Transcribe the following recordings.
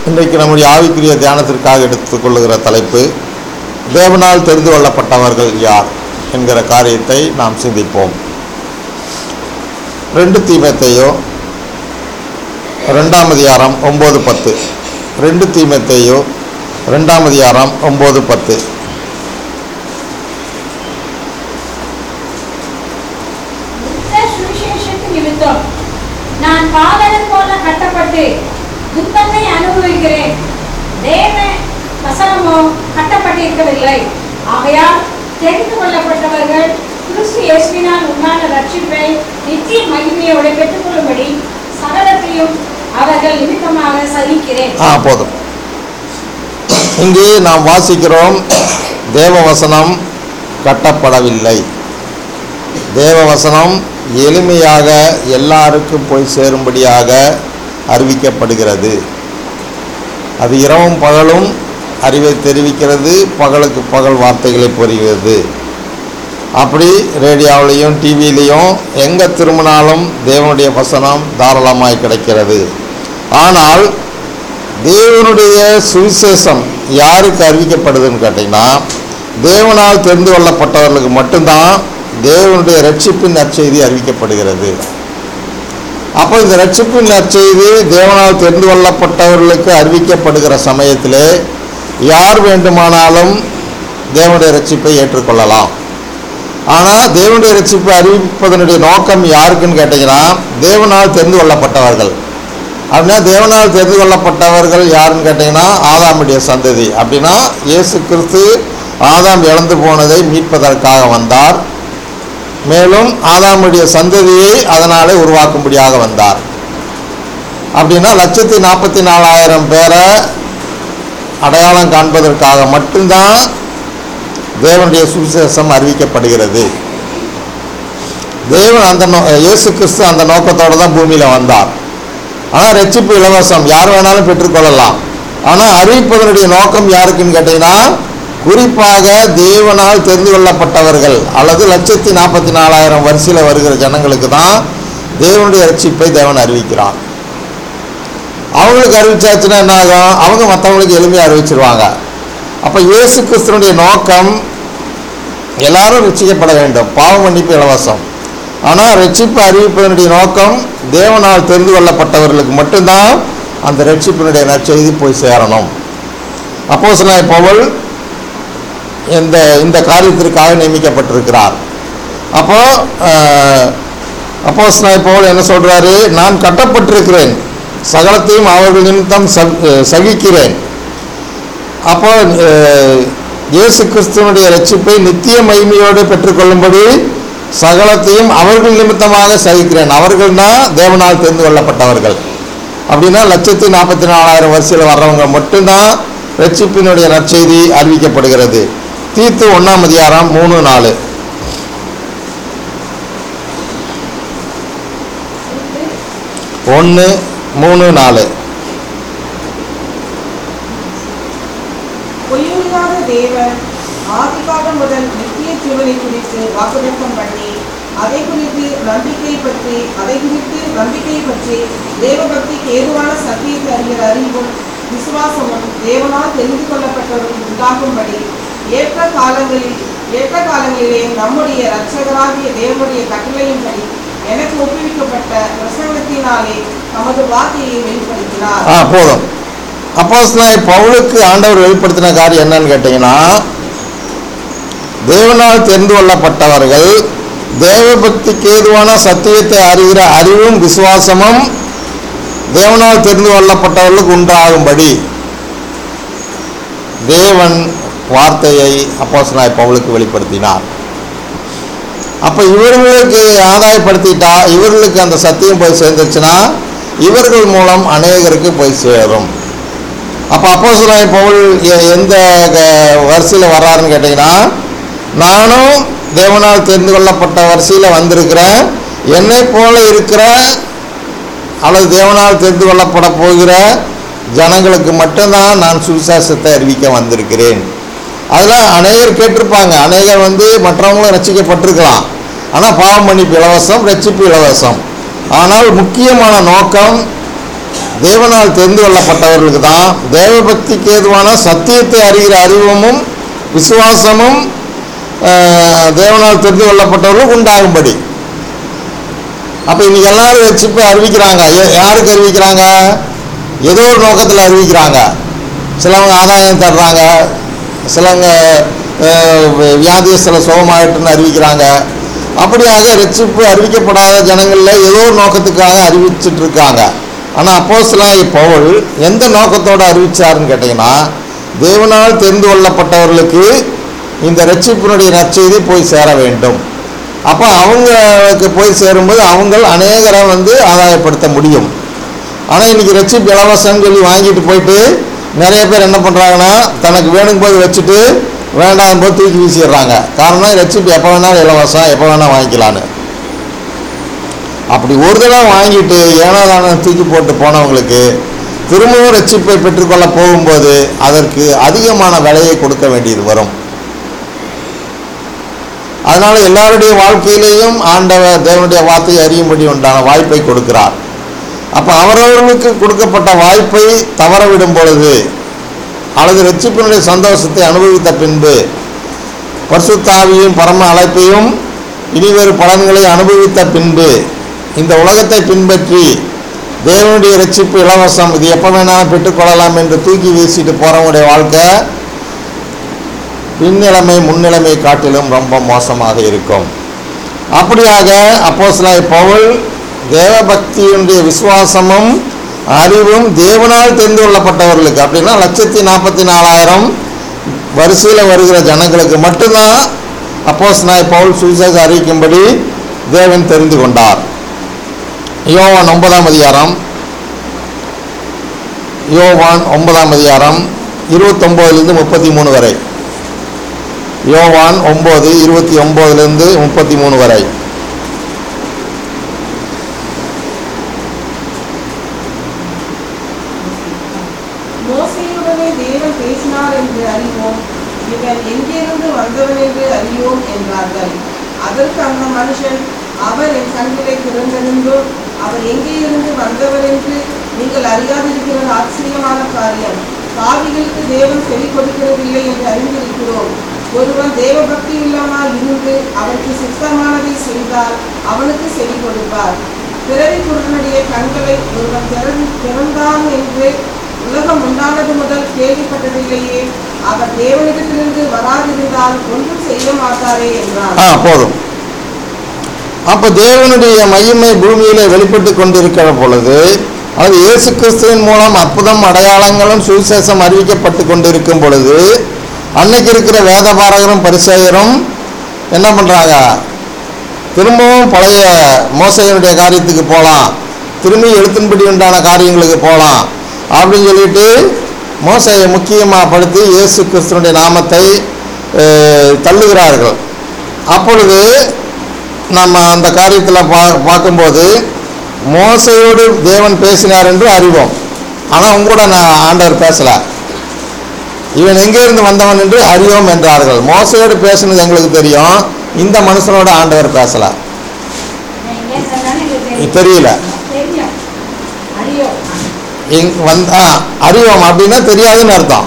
இன்றைக்கு நம்முடைய ஆவிக்குரிய தியானத்திற்காக எடுத்துக்கொள்ளுகிற தலைப்பு தேவனால் தெரிந்து கொள்ளப்பட்டவர்கள் யார் என்கிற காரியத்தை நாம் சிந்திப்போம் ரெண்டு தீமத்தையோ ரெண்டாம் அதிகாரம் ஒம்பது பத்து ரெண்டு தீமத்தையோ ரெண்டாம் அதிகாரம் ஒம்பது பத்து புத்த சுவிசேஷத்து நிமித்தம் நான் காதலன் போல கட்டப்பட்டு துக்கத்தை அனுபவிக்கிறேன் தேவ வசனமோ கட்டப்பட்டிருக்கவில்லை ஆகையால் தெரிந்து கொள்ளப்பட்டவர்கள் கிறிஸ்து இயேசுவினால் உண்டான ரட்சிப்பை நித்திய மகிமையோடு பெற்றுக்கொள்ளும்படி சகலத்தையும் அவர்கள் நிமித்தமாக சகிக்கிறேன் ஆ போதும் இங்கே நாம் வாசிக்கிறோம் தேவவசனம் கட்டப்படவில்லை தேவவசனம் எளிமையாக எல்லாருக்கும் போய் சேரும்படியாக அறிவிக்கப்படுகிறது அது இரவும் பகலும் அறிவை தெரிவிக்கிறது பகலுக்கு பகல் வார்த்தைகளை புரிகிறது அப்படி ரேடியோவிலையும் டிவிலையும் எங்கே திரும்பினாலும் தேவனுடைய வசனம் தாராளமாய் கிடைக்கிறது ஆனால் தேவனுடைய சுவிசேஷம் யாருக்கு அறிவிக்கப்படுதுன்னு கேட்டிங்கன்னா தேவனால் தெரிந்து கொள்ளப்பட்டவர்களுக்கு மட்டும்தான் தேவனுடைய ரட்சிப்பின் நற்செய்தி அறிவிக்கப்படுகிறது அப்போ இந்த ரட்சிப்பின் நற்செய்தி தேவனால் தெரிந்து கொள்ளப்பட்டவர்களுக்கு அறிவிக்கப்படுகிற சமயத்திலே யார் வேண்டுமானாலும் தேவனுடைய ரட்சிப்பை ஏற்றுக்கொள்ளலாம் ஆனால் தேவனுடைய ரட்சிப்பை அறிவிப்பதனுடைய நோக்கம் யாருக்குன்னு கேட்டிங்கன்னா தேவனால் தெரிந்து கொள்ளப்பட்டவர்கள் அப்படின்னா தேவனால் தெரிந்து கொள்ளப்பட்டவர்கள் யாருன்னு கேட்டிங்கன்னா ஆதாமுடைய சந்ததி அப்படின்னா இயேசு கிறிஸ்து ஆதாம் இழந்து போனதை மீட்பதற்காக வந்தார் மேலும் ஆதாமுடைய சந்ததியை அதனாலே உருவாக்கும்படியாக வந்தார் அப்படின்னா லட்சத்தி நாற்பத்தி நாலாயிரம் பேரை அடையாளம் காண்பதற்காக மட்டும்தான் தேவனுடைய சுவிசேஷம் அறிவிக்கப்படுகிறது தேவன் அந்த நோ இயேசு கிறிஸ்து அந்த நோக்கத்தோடு தான் பூமியில் வந்தார் ஆனால் ரட்சிப்பு இலவசம் யார் வேணாலும் பெற்றுக்கொள்ளலாம் ஆனால் அறிவிப்பதனுடைய நோக்கம் யாருக்குன்னு கேட்டிங்கன்னா குறிப்பாக தேவனால் தெரிந்து கொள்ளப்பட்டவர்கள் அல்லது லட்சத்தி நாற்பத்தி நாலாயிரம் வரிசையில் வருகிற ஜனங்களுக்கு தான் தேவனுடைய ரட்சிப்பை தேவன் அறிவிக்கிறார் அவங்களுக்கு அறிவிச்சாச்சுன்னா என்ன ஆகும் அவங்க மற்றவங்களுக்கு எளிமையாக அறிவிச்சிருவாங்க அப்போ இயேசு கிறிஸ்துனுடைய நோக்கம் எல்லாரும் ரட்சிக்கப்பட வேண்டும் பாவ மன்னிப்பு இலவசம் ஆனால் ரட்சிப்பு அறிவிப்பதனுடைய நோக்கம் தேவனால் தெரிந்து கொள்ளப்பட்டவர்களுக்கு மட்டும்தான் அந்த ரட்சிப்பினுடைய நற்செய்தி போய் சேரணும் அப்போ சில பவுல் இந்த இந்த காரியத்திற்காக நியமிக்கப்பட்டிருக்கிறார் அப்போ அப்போ பவுல் என்ன சொல்றாரு நான் கட்டப்பட்டிருக்கிறேன் சகலத்தையும் அவர்கள் நிமித்தம் சகி- சகிக்கிறேன் அப்போ அஹ், இயேசு கிறிஸ்துவனுடைய ரட்சிப்பை நித்திய மகிமையோடு பெற்றுக்கொள்ளும்படி சகலத்தையும் அவர்கள் நிமித்தமாக சகிக்கிறேன் அவர்கள்னா தேவனால் தெரிந்து கொள்ளப்பட்டவர்கள் அப்படின்னா லட்சத்தி நாற்பத்தி நாலாயிரம் வரிசையில் வர்றவங்க மட்டும்தான் ரட்சிப்பினுடைய நற்செய்தி அறிவிக்கப்படுகிறது தீத்து ஒன்றாம் அதிகாரம் மூணு நாலு ஒன்று மூணு நாலு பொய்யுள்ளாத தேவன் ஆதிகாலம் முதல் நித்திய ஜீவனை குறித்து வாக்குத்தம் பண்ணி அதை குறித்து நம்பிக்கை பற்றி அதை குறித்து நம்பிக்கை பற்றி தேவபக்திக்கு ஏதுவான சத்தியத்தை அறிகிற அறிவும் விசுவாசமும் தேவனால் தெரிந்து கொள்ளப்பட்டவர்கள் உண்டாகும்படி ஏற்ற காலங்களில் ஏற்ற காலங்களிலே நம்முடைய இரட்சகராகிய தேவனுடைய கட்டளையின்படி எனக்கு ஒப்புவிக்கப்பட்ட பிரசங்கத்தினாலே நமது வார்த்தையை வெளிப்படுத்தினார் ஆ போதும் அப்போஸ்தலனாகிய பவுலுக்கு ஆண்டவர் வெளிப்படுத்தின காரியம் என்னன்னு கேட்டிங்கன்னா தேவனால் தெரிந்து கொள்ளப்பட்டவர்கள் தேவபக்திக்கு ஏதுவான சத்தியத்தை அறிகிற அறிவும் விசுவாசமும் தேவனால் தெரிந்து கொள்ளப்பட்டவர்களுக்கு உண்டாகும்படி தேவன் வார்த்தையை அப்போஸ்தலனாகிய பவுலுக்கு வெளிப்படுத்தினார் அப்போ இவர்களுக்கு ஆதாயப்படுத்திட்டா இவர்களுக்கு அந்த சத்தியம் போய் சேர்ந்துச்சுன்னா இவர்கள் மூலம் அநேகருக்கு போய் சேரும் அப்போ அப்போ பவுல் எ- எந்த வரிசையில் வர்றாருன்னு கேட்டிங்கன்னா நானும் தேவனால் தெரிந்து கொள்ளப்பட்ட வரிசையில் வந்திருக்கிறேன் என்னை போல இருக்கிற அல்லது தேவனால் தெரிந்து கொள்ளப்பட போகிற ஜனங்களுக்கு மட்டும்தான் நான் சுவிசேஷத்தை அறிவிக்க வந்திருக்கிறேன் அதில் அநேகர் கேட்டிருப்பாங்க அநேகர் வந்து மற்றவங்களும் ரட்சிக்கப்பட்டிருக்கலாம் ஆனால் பாவம் மன்னிப்பு இலவசம் ரட்சிப்பு இலவசம் ஆனால் முக்கியமான நோக்கம் தேவனால் தெரிந்து கொள்ளப்பட்டவர்களுக்கு தான் தேவபக்திக்கு ஏதுவான சத்தியத்தை அறிகிற அறிவமும் விசுவாசமும் ஆஹ், தேவனால் தெரிந்து கொள்ளப்பட்டவர்களுக்கு உண்டாகும்படி அப்போ இன்னைக்கு எல்லாரும் வச்சு இப்போ அறிவிக்கிறாங்க யா- யாருக்கு அறிவிக்கிறாங்க ஏதோ ஒரு நோக்கத்தில் அறிவிக்கிறாங்க சிலவங்க ஆதாயம் தர்றாங்க சிலவங்க அஹ், வியாதியஸ்தில் சுகமாயிட்டுன்னு அறிவிக்கிறாங்க அப்படியாக ரட்சிப்பு அறிவிக்கப்படாத ஜனங்களில் ஏதோ ஒரு நோக்கத்துக்காக அறிவிச்சிட்டு இருக்காங்க ஆனால் அப்போஸ்தலனாகிய பவுல் எந்த நோக்கத்தோடு அறிவிச்சாருன்னு கேட்டிங்கன்னா தேவனால் தெரிந்து கொள்ளப்பட்டவர்களுக்கு இந்த ரட்சிப்பினுடைய நற்செய்தி போய் சேர வேண்டும் அப்போ அவங்களுக்கு போய் சேரும்போது அவங்க அநேகரை வந்து ஆதாயப்படுத்த முடியும் ஆனால் இன்னைக்கு ரட்சிப்பு இலவசம்னு சொல்லி வாங்கிட்டு போயிட்டு நிறைய பேர் என்ன பண்ணுறாங்கன்னா தனக்கு வேணும் போது வச்சுட்டு வேண்டாம் போது தூக்கி வீசிடுறாங்க காரணம் ரட்சிப்பு எப்போ வேணாலும் இலவசம் எப்போ வேணால் வாங்கிக்கலான்னு அப்படி ஒரு தடவை வாங்கிட்டு ஏனாதான தூக்கி போட்டு போனவங்களுக்கு திரும்பவும் ரட்சிப்பை பெற்றுக்கொள்ள போகும்போது அதற்கு அதிகமான விலையை கொடுக்க வேண்டியது வரும் அதனால எல்லாருடைய வாழ்க்கையிலேயும் ஆண்டவர் தேவனுடைய வார்த்தையை அறியும்படி உண்டான வாய்ப்பை கொடுக்கிறார் அப்போ அவரவர்களுக்கு கொடுக்கப்பட்ட வாய்ப்பை தவறவிடும் பொழுது அல்லது ரட்சிப்பினுடைய சந்தோஷத்தை அனுபவித்த பின்பு பரிசுத்தாவியும் பரம அழைப்பையும் இனிவேறு பலன்களை அனுபவித்த பின்பு இந்த உலகத்தை பின்பற்றி தேவனுடைய ரட்சிப்பு இலவசம் இது எப்போ வேணாலும் பெற்றுக்கொள்ளலாம் என்று தூக்கி வீசிட்டு போகிறவங்களுடைய வாழ்க்கை பின்னிலைமை முன்னிலைமை காட்டிலும் ரொம்ப மோசமாக இருக்கும் அப்படியாக அப்போஸ்தலனாகிய பவுல் தேவபக்தியினுடைய விசுவாசமும் அறிவும் தேவனால் தெரிந்து கொள்ளப்பட்டவர்களுக்கு அப்படின்னா லட்சத்தி நாற்பத்தி நாலாயிரம் வரிசையில் வருகிற ஜனங்களுக்கு மட்டும்தான் அப்போஸ்தலனாகிய பவுல் சுவிசேஷம் அறிவிக்கும்படி தேவன் தெரிந்து கொண்டார் யோவான் ஒன்பதாம் அதிகாரம் யோவான் ஒன்பதாம் அதிகாரம் இருபத்தொம்போதுலேருந்து முப்பத்தி மூணு வரை யோவான் ஒம்பது இருபத்தி ஒம்போதுலேருந்து முப்பத்தி மூணு வரை மோசையுடனே தேவன் பேசினார் என்று அறிவோம் இவன் எங்கிருந்து வந்தவன் என்று அறியோம் என்றார்கள் அதற்கு அந்த மனுஷன் அவர் என் கண்களை திறந்தெழுந்தும் அவர் எங்கே இருந்து வந்தவர் என்று நீங்கள் அறியாதிருக்கிறது ஆச்சரியமான காரியம் பாவிகளுக்கு தேவன் செவி கொடுக்கிறதில்லை என்று அறிந்திருக்கிறோம் ஒருவன் தேவபக்தி இல்லாமல் இருந்து அவனுக்கு சித்தமானதை செய்தால் அவனுக்கு செவி கொடுப்பார் பிறவி குருடனுடைய கண்களை ஒருவன் திறன் திறந்தான் என்று உலகம் உண்டானது முதல் கேள்விப்பட்டதில்லையே அவர் தேவனிடத்திலிருந்து வராதிருந்தால் ஒன்றும் செய்ய மாட்டாரே என்றார் ஆ போதும் அப்போ தேவனுடைய மகிமை பூமியிலே வெளிப்பட்டு கொண்டிருக்கிற பொழுது அது இயேசு கிறிஸ்துவின் மூலம் அற்புதம் அடையாளங்களும் சுவிசேஷம் அறிவிக்கப்பட்டு கொண்டிருக்கும் பொழுது அன்னைக்கு இருக்கிற வேதபாரகரும் பரிசேயரும் என்ன பண்ணுறாங்க திரும்பவும் பழைய மோசையினுடைய காரியத்துக்கு போகலாம் திரும்பி எழுத்தின்படி உண்டான காரியங்களுக்கு போகலாம் அப்படின்னு சொல்லிட்டு மோசையை முக்கியமாக படுத்தி இயேசு கிறிஸ்துவனுடைய நாமத்தை அஹ், தள்ளுகிறார்கள் அப்பொழுது நம்ம அந்த காரியத்தில் பா பார்க்கும்போது மோசையோடு தேவன் பேசினார் என்று அறிவோம் ஆனால் உங்களோட நான் ஆண்டவர் பேசலை இவன் எங்கேருந்து வந்தவன் என்று அறியோம் என்றார்கள் மோசையோடு பேசினது எங்களுக்கு தெரியும் இந்த மனுஷனோட ஆண்டவர் பேசலை நான் எங்கே இருந்தாலும் எங்களுக்கு தெரியும். தெரியல தெரியும் அறியோ இங் வந் ஆ அறிவோம் அப்படின்னா தெரியாதுன்னு அர்த்தம்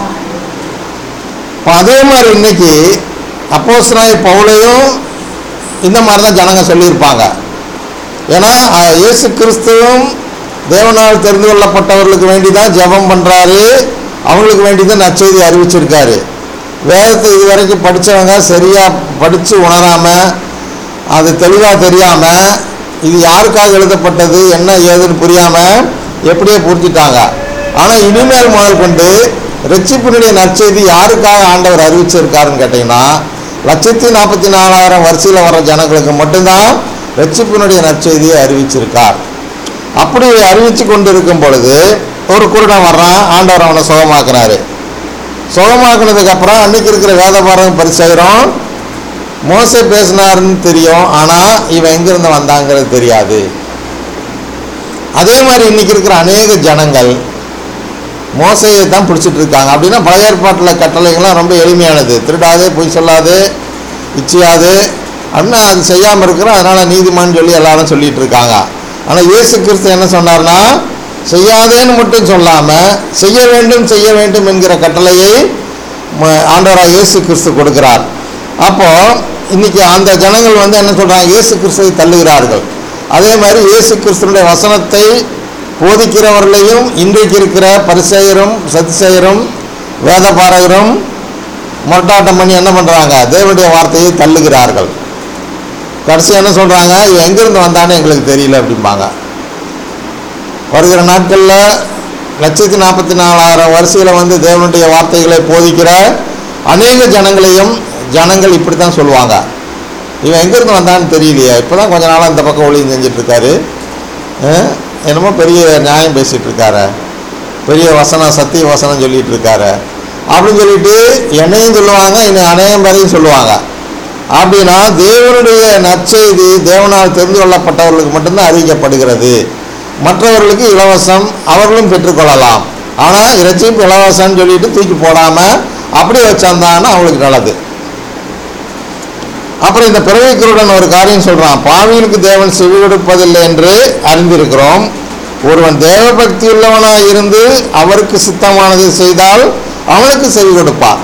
இப்போ அதே மாதிரி இன்னைக்கு அப்போஸ்தலனாகிய பவுலையும் இந்த மாதிரி தான் ஜனங்க சொல்லியிருப்பாங்க ஏன்னா ஆ, இயேசு கிறிஸ்துவும் தேவனால் தெரிந்து கொள்ளப்பட்டவர்களுக்கு வேண்டி தான் ஜெபம் பண்ணுறாரு அவங்களுக்கு வேண்டி தான் நற்செய்தி அறிவிச்சிருக்காரு வேதத்தை இது வரைக்கும் படித்தவங்க சரியாக படித்து உணராமல் அது தெளிவாக தெரியாமல் இது யாருக்காக எழுதப்பட்டது என்ன ஏதுன்னு புரியாமல் எப்படியே புரிஞ்சிட்டாங்க ஆனால் இனிமேல் முதல் கொண்டு ரட்சிப்பினுடைய நற்செய்தி யாருக்காக ஆண்டவர் அறிவிச்சிருக்காருன்னு கேட்டிங்கன்னா லட்சத்தி நாற்பத்தி நாலாயிரம் வரிசையில் வர ஜனங்களுக்கு மட்டும்தான் ரட்சிப்பினுடைய நற்செய்தியை அறிவிச்சிருக்கார் அப்படி அறிவித்து கொண்டு இருக்கும் பொழுது ஒரு குருடன் வர்றான் ஆண்டவர் அவனை சுகமாக்குனாரு சுகமாக்குனதுக்கு அப்புறம் அன்னைக்கு இருக்கிற வேதபாரம் பரிசெய்கிறோம் மோசே பேசினாருன்னு தெரியும் ஆனால் இவன் எங்கிருந்து வந்தாங்கிறது தெரியாது அதே மாதிரி இன்னைக்கு இருக்கிற அநேக ஜனங்கள் மோசையை தான் பிடிச்சிட்டு இருக்காங்க அப்படின்னா பழைய ஏற்பாட்டில் கட்டளைகள்லாம் ரொம்ப எளிமையானது திருடாதே பொய் சொல்லாது இச்சியாது அப்படின்னா அது செய்யாமல் இருக்கிறோம் அதனால் நீதிமான்னு சொல்லி எல்லாரும் சொல்லிட்டு இருக்காங்க ஆனால் இயேசு கிறிஸ்து என்ன சொன்னார்னா செய்யாதேன்னு மட்டும் சொல்லாமல் செய்ய வேண்டும் செய்ய வேண்டும் என்கிற கட்டளையை ம- ஆண்டவராக இயேசு கிறிஸ்து கொடுக்கிறார் அப்போ இன்னைக்கு அந்த ஜனங்கள் வந்து என்ன சொல்றாங்க இயேசு கிறிஸ்துவை தள்ளுகிறார்கள் அதே மாதிரி இயேசு கிறிஸ்துனுடைய வசனத்தை போதிக்கிறவர்களையும் இன்றைக்கு இருக்கிற பரிசெயரும் சதிசெயரும் வேதபாரகரும் முரட்டாட்டம் பண்ணி என்ன பண்ணுறாங்க தேவனுடைய வார்த்தையை தள்ளுகிறார்கள் கடைசி என்ன சொல்கிறாங்க இவன் எங்கேருந்து வந்தான்னு எங்களுக்கு தெரியல அப்படிம்பாங்க வருகிற நாட்களில் லட்சத்தி நாற்பத்தி நாலாயிரம் வரிசையில் வந்து தேவனுடைய வார்த்தைகளை போதிக்கிற அநேக ஜனங்களையும் ஜனங்கள் இப்படி தான் சொல்லுவாங்க இவன் எங்கேருந்து வந்தான்னு தெரியலையே இப்போ தான் கொஞ்ச நாளாக இந்த பக்கம் ஒளியும் செஞ்சிட்ருக்காரு என்னமோ பெரிய நியாயம் பேசிகிட்டு இருக்காரு பெரிய வசனம் சத்திய வசனம் சொல்லிட்டு இருக்காரு அப்படின்னு சொல்லிட்டு என்னையும் சொல்லுவாங்க இன்னும் அநேகம் பேரையும் சொல்லுவாங்க அப்படின்னா தேவனுடைய நற்செய்தி தேவனால் தெரிந்து கொள்ளப்பட்டவர்களுக்கு மட்டும்தான் அறிவிக்கப்படுகிறது மற்றவர்களுக்கு இலவசம் அவர்களும் பெற்றுக்கொள்ளலாம் ஆனால் இறைச்சியும் இலவசம்னு சொல்லிட்டு தூக்கி போடாமல் அப்படி வச்சிருந்தாங்கன்னா அவங்களுக்கு நல்லது அப்புறம் இந்த பிறவிக்குருடன் ஒரு காரியம் சொல்றான் பாவிகளுக்கு தேவன் செவி கொடுப்பதில்லை என்று அறிந்திருக்கிறோம் ஒருவன் தேவபக்தி உள்ளவனாய் இருந்து அவருக்கு சித்தமானதை செய்தால் அவனுக்கு செவி கொடுப்பார்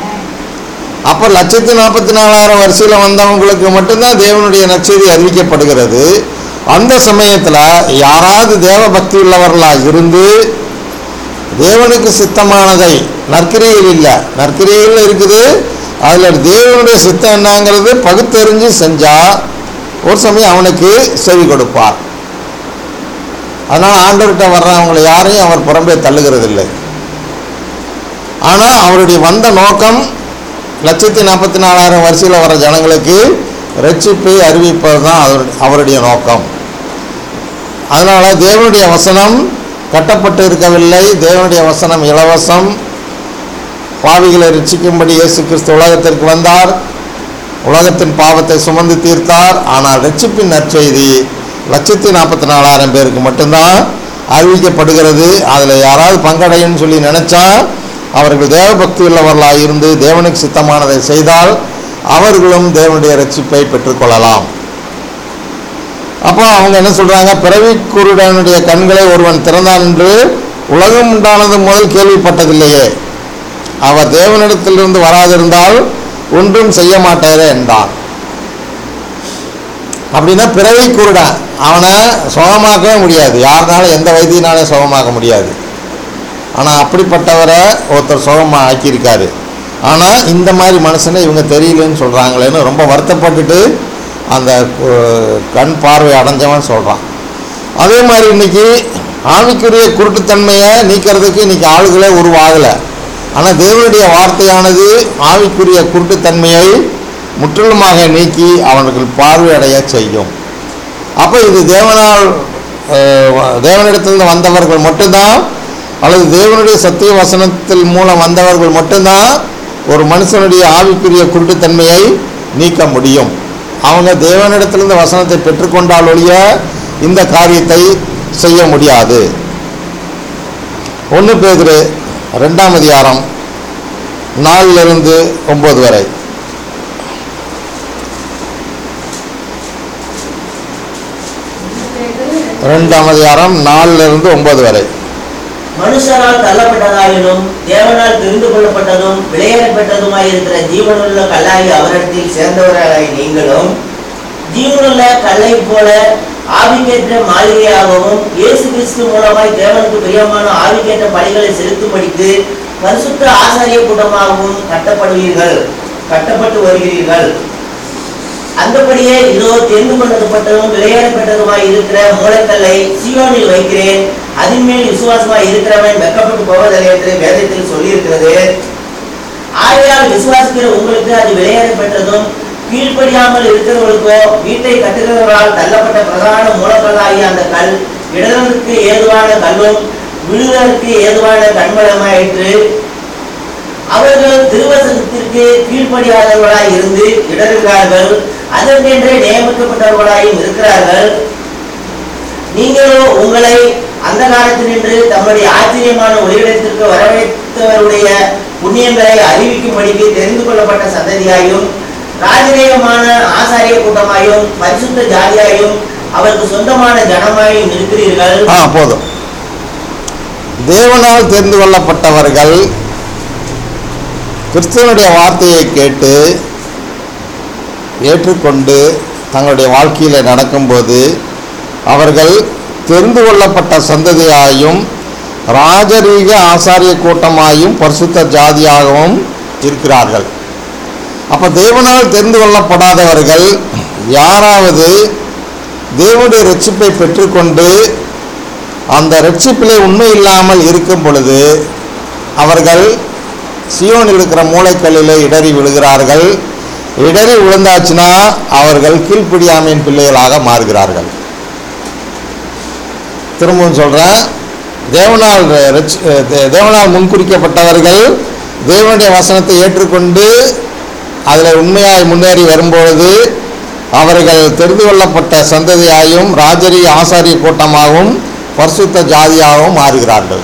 அப்போ லட்சத்தி நாற்பத்தி நாலாயிரம் வரிசையில் வந்தவங்களுக்கு மட்டும்தான் தேவனுடைய நற்செய்தி அறிவிக்கப்படுகிறது அந்த சமயத்தில் யாராவது தேவ பக்தி உள்ளவர்களாக இருந்து தேவனுக்கு சித்தமானதை நற்கிரியில் இல்லை நற்கிரியில் இருக்குது அதில் தேவனுடைய சித்தம் என்னங்கிறது பகுத்தறிஞ்சு செஞ்சால் ஒரு சமயம் அவனுக்கு செவி கொடுப்பார் அதனால் ஆண்டவர்கிட்ட வர்றவங்களை யாரையும் அவர் புறம்பே தள்ளுகிறதில்லை ஆனால் அவருடைய வந்த நோக்கம் லட்சத்தி நாற்பத்தி நாலாயிரம் வரிசையில் வர ஜனங்களுக்கு ரட்சிப்பை அறிவிப்பது தான் அவருடைய அவருடைய நோக்கம் அதனால் தேவனுடைய வசனம் கட்டப்பட்டு இருக்கவில்லை தேவனுடைய வசனம் இலவசம் பாவிகளை ரட்சிக்கும்படி இயேசு கிறிஸ்து உலகத்திற்கு வந்தார் உலகத்தின் பாவத்தை சுமந்து தீர்த்தார் ஆனால் ரட்சிப்பின் நற்செய்தி லட்சத்தி நாற்பத்தி நாலாயிரம் பேருக்கு மட்டும்தான் அறிவிக்கப்படுகிறது அதில் யாராவது பங்கடையன்னு சொல்லி நினச்சா அவர்கள் தேவபக்தி உள்ளவர்களாக இருந்து தேவனுக்கு சித்தமானதை செய்தால் அவர்களும் தேவனுடைய ரட்சிப்பை பெற்றுக்கொள்ளலாம் அப்போ அவங்க என்ன சொல்றாங்க பிறவி குருடனுடைய கண்களை ஒருவன் திறந்தான் என்று உலகம் உண்டானது முதல் கேள்விப்பட்டதில்லையே அவர் தேவனிடத்திலிருந்து வராதிருந்தால் ஒன்றும் செய்ய மாட்டாரே என்றான் அப்படின்னா பிறவி குருடன் அவனை சுகமாக்கவே முடியாது யாருனாலும் எந்த வைத்தியனாலும் சுகமாக்க முடியாது ஆனால் அப்படிப்பட்டவரை ஒருத்தர் சுகமாக ஆக்கியிருக்காரு ஆனால் இந்த மாதிரி மனுஷனை இவங்க தெரியலன்னு சொல்கிறாங்களேன்னு ரொம்ப வருத்தப்பட்டுட்டு அந்த கு- கண் பார்வை அடைஞ்சவன் சொல்கிறான் அதே மாதிரி இன்னைக்கு ஆவிக்குரிய குருட்டுத்தன்மையை நீக்கிறதுக்கு இன்னைக்கு ஆளுகளே உருவாகலை ஆனால் தேவனுடைய வார்த்தையானது ஆவிக்குரிய குருட்டுத்தன்மையை முற்றிலுமாக நீக்கி அவர்கள் பார்வையடைய செய்யும் அப்போ இது தேவனால் அஹ், வ- தேவனிடத்திலிருந்து வந்தவர்கள் மட்டும்தான் அல்லது தேவனுடைய சத்திய வசனத்தில் மூலம் வந்தவர்கள் மட்டும்தான் ஒரு மனுஷனுடைய ஆவிக்குரிய குருட்டுத்தன்மையை நீக்க முடியும் அவங்க தேவனிடத்திலிருந்து வசனத்தை பெற்றுக்கொண்டால் ஒழிய இந்த காரியத்தை செய்ய முடியாது ஒன்று பேதுரு ரெண்டாம் அதிகாரம் நாலிலிருந்து ஒன்பது வரை ரெண்டாம் அதிகாரம் நாலிலிருந்து ஒன்பது வரை மனுஷரால் தள்ளப்பட்டதாயினும் தேவனால் தெரிந்து கொள்ளப்பட்டதும் விளையாடப்பட்டதுமாய் இருக்கிற ஜீவனுள்ள கல்லாகி அவரிடத்தில் சேர்ந்தவர்களாய் நீங்களும் ஜீவனுள்ள கல்லை போல ஆவிக்கேற்ற மாளிகையாகவும் இயேசு கிறிஸ்து மூலமாய் தேவனுக்கு பிரியமான ஆவிக்கேற்ற பணிகளை செலுத்தும்படிக்கு பரிசுத்த ஆசாரிய கூட்டமாகவும் கட்டப்படுவீர்கள் கட்டப்பட்டு வருகிறீர்கள் அந்தபடியே இதோ தெரிந்து கொள்ளப்பட்டதும் விளையாடப்பட்டதுமாய் இருக்கிற மூளைக்கல்லை சீயோனில் வைக்கிறேன் அதன் மேல் விசுவாசமாய் இருக்கிறவன் வெக்கப்பட்டு போவதில்லை என்று வேதத்தில் சொல்லியிருக்கிறது ஆகையால் விசுவாசிக்கிற உங்களுக்கு அது விளையாடப்பட்டதும் கீழ்ப்படியாமல் இருக்கிறவர்களுக்கோ வீட்டை கட்டுகிறவர்களால் தள்ளப்பட்ட பிரதான மூலக்கல்லாகிய அந்த கல் இடதற்கு ஏதுவான கல்லும் விழுதற்கு ஏதுவான கண்மலமாயிற்று அவர்கள் திருவசனத்திற்கு கீழ்ப்படியாதவர்களாய் இருந்து இடறுகிறார்கள் அதற்கென்றே நியமிக்கப்பட்டவர்களாயும் இருக்கிறார்கள் நீங்களோ உங்களை அந்த காலத்தினின்று தம்முடைய ஆச்சரியமான ஒளியிடத்திற்கு வரவேற்றவருடைய புண்ணியங்களை அறிவிக்கும்படிக்கு தெரிந்து கொள்ளப்பட்ட சந்ததியாயும் ராஜரீகமான ஆசாரிய கூட்டமாயும் பரிசுத்த ஜாதியாயும் அவருக்கு சொந்தமான ஜனமாயும் இருக்கிறீர்கள் ஆ போதும் தேவனால் தெரிந்து கொள்ளப்பட்டவர்கள் கிறிஸ்துவனுடைய வார்த்தையை கேட்டு ஏற்றுக்கொண்டு தங்களுடைய வாழ்க்கையில் நடக்கும்போது அவர்கள் தெரிந்து கொள்ளப்பட்ட சந்ததியாயும் ராஜரீக ஆசாரிய கூட்டமாயும் பரிசுத்த ஜாதியாகவும் இருக்கிறார்கள் அப்போ தேவனால் தெரிந்து கொள்ளப்படாதவர்கள் யாராவது தேவனுடைய ரட்சிப்பை பெற்றுக்கொண்டு அந்த ரட்சிப்பிலே உண்மை இல்லாமல் இருக்கும் பொழுது அவர்கள் சியோனில் இருக்கிற மூளைக்கல்லில் இடறி விழுகிறார்கள் இடறி விழுந்தாச்சுன்னா அவர்கள் கீழ்ப்பிடியாமையின் பிள்ளைகளாக மாறுகிறார்கள் திரும்பவும் சொல்கிறேன் தேவனால் ரட்சி- தே- தேவனால் முன்குறிக்கப்பட்டவர்கள் தேவனுடைய வசனத்தை ஏற்றுக்கொண்டு அதில் உண்மையாய் முன்னேறி வரும்பொழுது அவர்கள் தெரிந்து கொள்ளப்பட்ட சந்ததியாயும் ராஜரி ஆசாரிய கூட்டமாகவும் பரிசுத்த ஜாதியாகவும் மாறுகிறார்கள்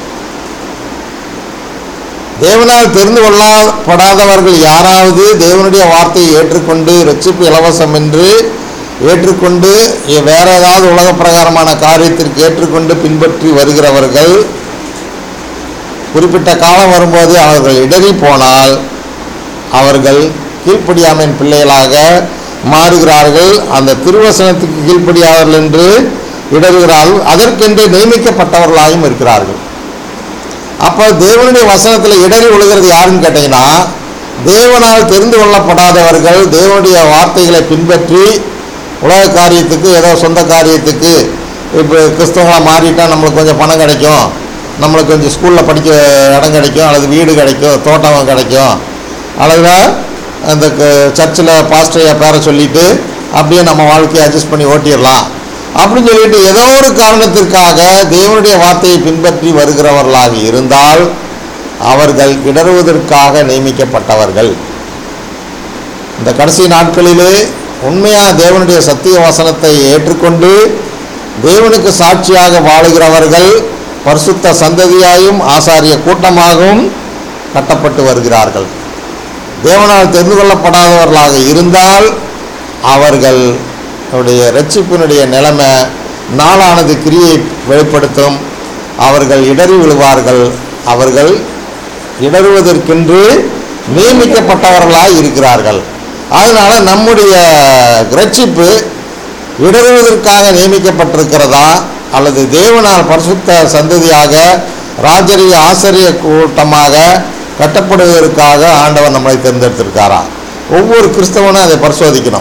தேவனால் தெரிந்து கொள்ளப்படாதவர்கள் யாராவது தேவனுடைய வார்த்தையை ஏற்றுக்கொண்டு ரட்சிப்பு இலவசம் என்று ஏற்றுக்கொண்டு இ- வேற ஏதாவது உலக பிரகாரமான காரியத்திற்கு ஏற்றுக்கொண்டு பின்பற்றி வருகிறவர்கள் குறிப்பிட்ட காலம் வரும்போது அவர்கள் இடறி போனால் அவர்கள் கீழ்ப்படியாமையின் பிள்ளைகளாக மாறுகிறார்கள் அந்த திருவசனத்துக்கு கீழ்ப்படியாதவர்கள் என்று இடறுகிறார்கள் அதற்கென்று நியமிக்கப்பட்டவர்களாகவும் இருக்கிறார்கள் அப்போ தேவனுடைய வசனத்தில் இடறி விழுகிறது யாருன்னு கேட்டிங்கன்னா தேவனால் தெரிந்து கொள்ளப்படாதவர்கள் தேவனுடைய வார்த்தைகளை பின்பற்றி உலக காரியத்துக்கு ஏதோ சொந்த காரியத்துக்கு இப்போ கிறிஸ்தவங்களாக மாறிட்டா நம்மளுக்கு கொஞ்சம் பணம் கிடைக்கும் நம்மளுக்கு கொஞ்சம் ஸ்கூலில் படிக்க இடம் கிடைக்கும் அல்லது வீடு கிடைக்கும் தோட்டம் கிடைக்கும் அல்லது அந்த சர்ச்சில் பாஸ்டரையா பேரை சொல்லிட்டு அப்படியே நம்ம வாழ்க்கையை அட்ஜஸ்ட் பண்ணி ஓட்டிடலாம் அப்படின்னு சொல்லிட்டு ஏதோ ஒரு காரணத்திற்காக தேவனுடைய வார்த்தையை பின்பற்றி வருகிறவர்களாக இருந்தால் அவர்கள் இடறுவதற்காக நியமிக்கப்பட்டவர்கள் இந்த கடைசி நாட்களிலே உண்மையாக தேவனுடைய சத்திய வசனத்தை ஏற்றுக்கொண்டு தேவனுக்கு சாட்சியாக வாழுகிறவர்கள் பரிசுத்த சந்ததியாயும் ஆசாரிய கூட்டமாகவும் கட்டப்பட்டு வருகிறார்கள் தேவனால் தெரிந்து கொள்ளப்படாதவர்களாக இருந்தால் அவர்கள் அவருடைய ரட்சிப்பினுடைய நிலைமை நாளானது கிரியை வெளிப்படுத்தும் அவர்கள் இடறி விழுவார்கள் அவர்கள் இடறுவதற்கென்று நியமிக்கப்பட்டவர்களாய் இருக்கிறார்கள் அதனால நம்முடைய ரட்சிப்பு இடறுவதற்காக நியமிக்கப்பட்டிருக்கிறதா அல்லது தேவனால் பரிசுத்த சந்ததியாக ராஜரிய ஆசிரிய கூட்டமாக கட்டப்படுவதற்காக ஆண்டவர் நம்மளை தேர்ந்தெடுத்திருக்காரா ஒவ்வொரு கிறிஸ்தவனும் அதை பரிசோதிக்கணும்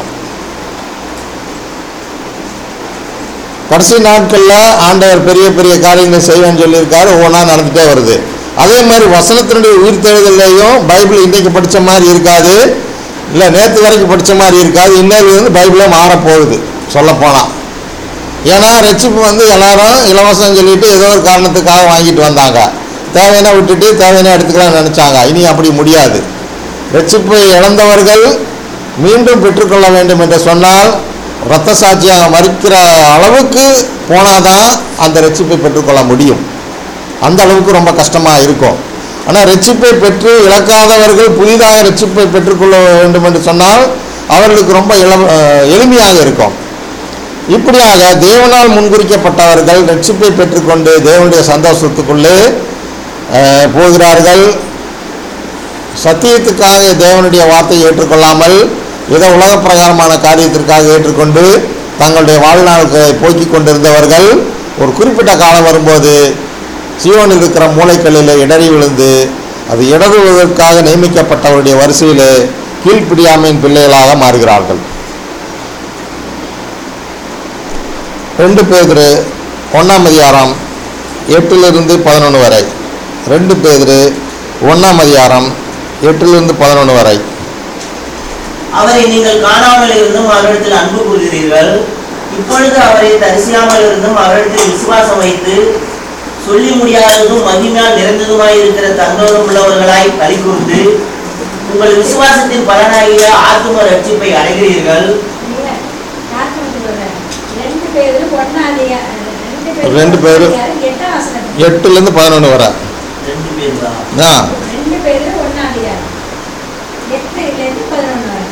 கடைசி நாட்களில் ஆண்டவர் பெரிய பெரிய காரியங்களை செய்வேன்னு சொல்லியிருக்காரு ஒவ்வொன்றா நடந்துகிட்டே வருது அதே மாதிரி வசனத்தினுடைய உயிர்த்தெழுதலையும் பைபிள் இன்றைக்கு படித்த மாதிரி இருக்காது இல்லை நேற்று வரைக்கும் படித்த மாதிரி இருக்காது இன்னொரு வந்து பைபிளே மாறப்போகுது சொல்லப்போனால் ஏன்னா ரட்சிப்பு வந்து எல்லாரும் இலவசம் சொல்லிட்டு ஏதோ ஒரு காரணத்துக்காக வாங்கிட்டு வந்தாங்க தேவையான விட்டுட்டு தேவையான எடுத்துக்கலாம்னு நினச்சாங்க இனி அப்படி முடியாது ரட்சிப்பை இழந்தவர்கள் மீண்டும் பெற்றுக்கொள்ள வேண்டும் என்று சொன்னால் இரத்த சாட்சியாக மறிக்கிற அளவுக்கு போனாதான் அந்த ரட்சிப்பை பெற்றுக்கொள்ள முடியும் அந்த அளவுக்கு ரொம்ப கஷ்டமாக இருக்கும் ஆனால் ரட்சிப்பை பெற்று இழக்காதவர்கள் புதிதாக ரட்சிப்பை பெற்றுக்கொள்ள வேண்டும் என்று சொன்னால் அவர்களுக்கு ரொம்ப இள எளிமையாக இருக்கும் இப்படியாக தேவனால் முன்குறிக்கப்பட்டவர்கள் ரட்சிப்பை பெற்றுக்கொண்டு தேவனுடைய சந்தோஷத்துக்குள்ளே அஹ், போகிறார்கள் சத்தியத்துக்காக தேவனுடைய வார்த்தையை ஏற்றுக்கொள்ளாமல் ஏதோ உலக பிரகாரமான காரியத்திற்காக ஏற்றுக்கொண்டு தங்களுடைய வாழ்நாளுக்கு போக்கிக் கொண்டிருந்தவர்கள் ஒரு குறிப்பிட்ட காலம் வரும்போது சியோனில் இருக்கிற மூளைக்கல்லில் இடறி விழுந்து அது இடறுவதற்காக நியமிக்கப்பட்டவருடைய வரிசையில் கீழ்ப்பிடியாமையின் பிள்ளைகளாக மாறுகிறார்கள் ரெண்டு பேர் ஒன்றாம் அதிகாரம் எட்டிலிருந்து பதினொன்று வரை ரெண்டு பேர் ஒன்றாம் அதிகாரம் எட்டிலிருந்து பதினொன்று வரை அவரை நீங்கள் காணாமல் இருந்தும் அவரிடத்தில் அன்பு கூறுகிறீர்கள் இப்பொழுது அவரை தரிசியாமல் இருந்தும் அவரிடத்தில் விசுவாசம் வைத்து சொல்லி முடியாததும் மகிமையால் நிறைந்ததுமாய் இருக்கிற தந்தோரம் உள்ளவர்களாய் களி கூர்ந்து உங்கள் விசுவாசத்தின் பலனாகிய ஆத்தும ரட்சிப்பை அடைகிறீர்கள் இல்ல, யாருக்கு சொல்றேன்? ரெண்டு பேரும் ஒண்ணாதியா ரெண்டு பேரும். எட்டாம் வசனம் எட்டுலேருந்து பதினொன்று வரை ரெண்டு பேர் தான் ஆ ரெண்டு பேரும் ஒண்ணாதியா எட்டுல இருந்து பதினொன்று வரை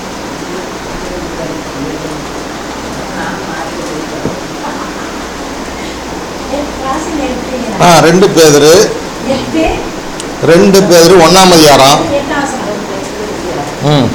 வாசிங்க எடுத்தீங்களா? ஆ ரெண்டு பேதரு எட்டு ரெண்டு பேதரு ஒன்றாம் அதிகாரம் எட்டாம் வசனம். ம்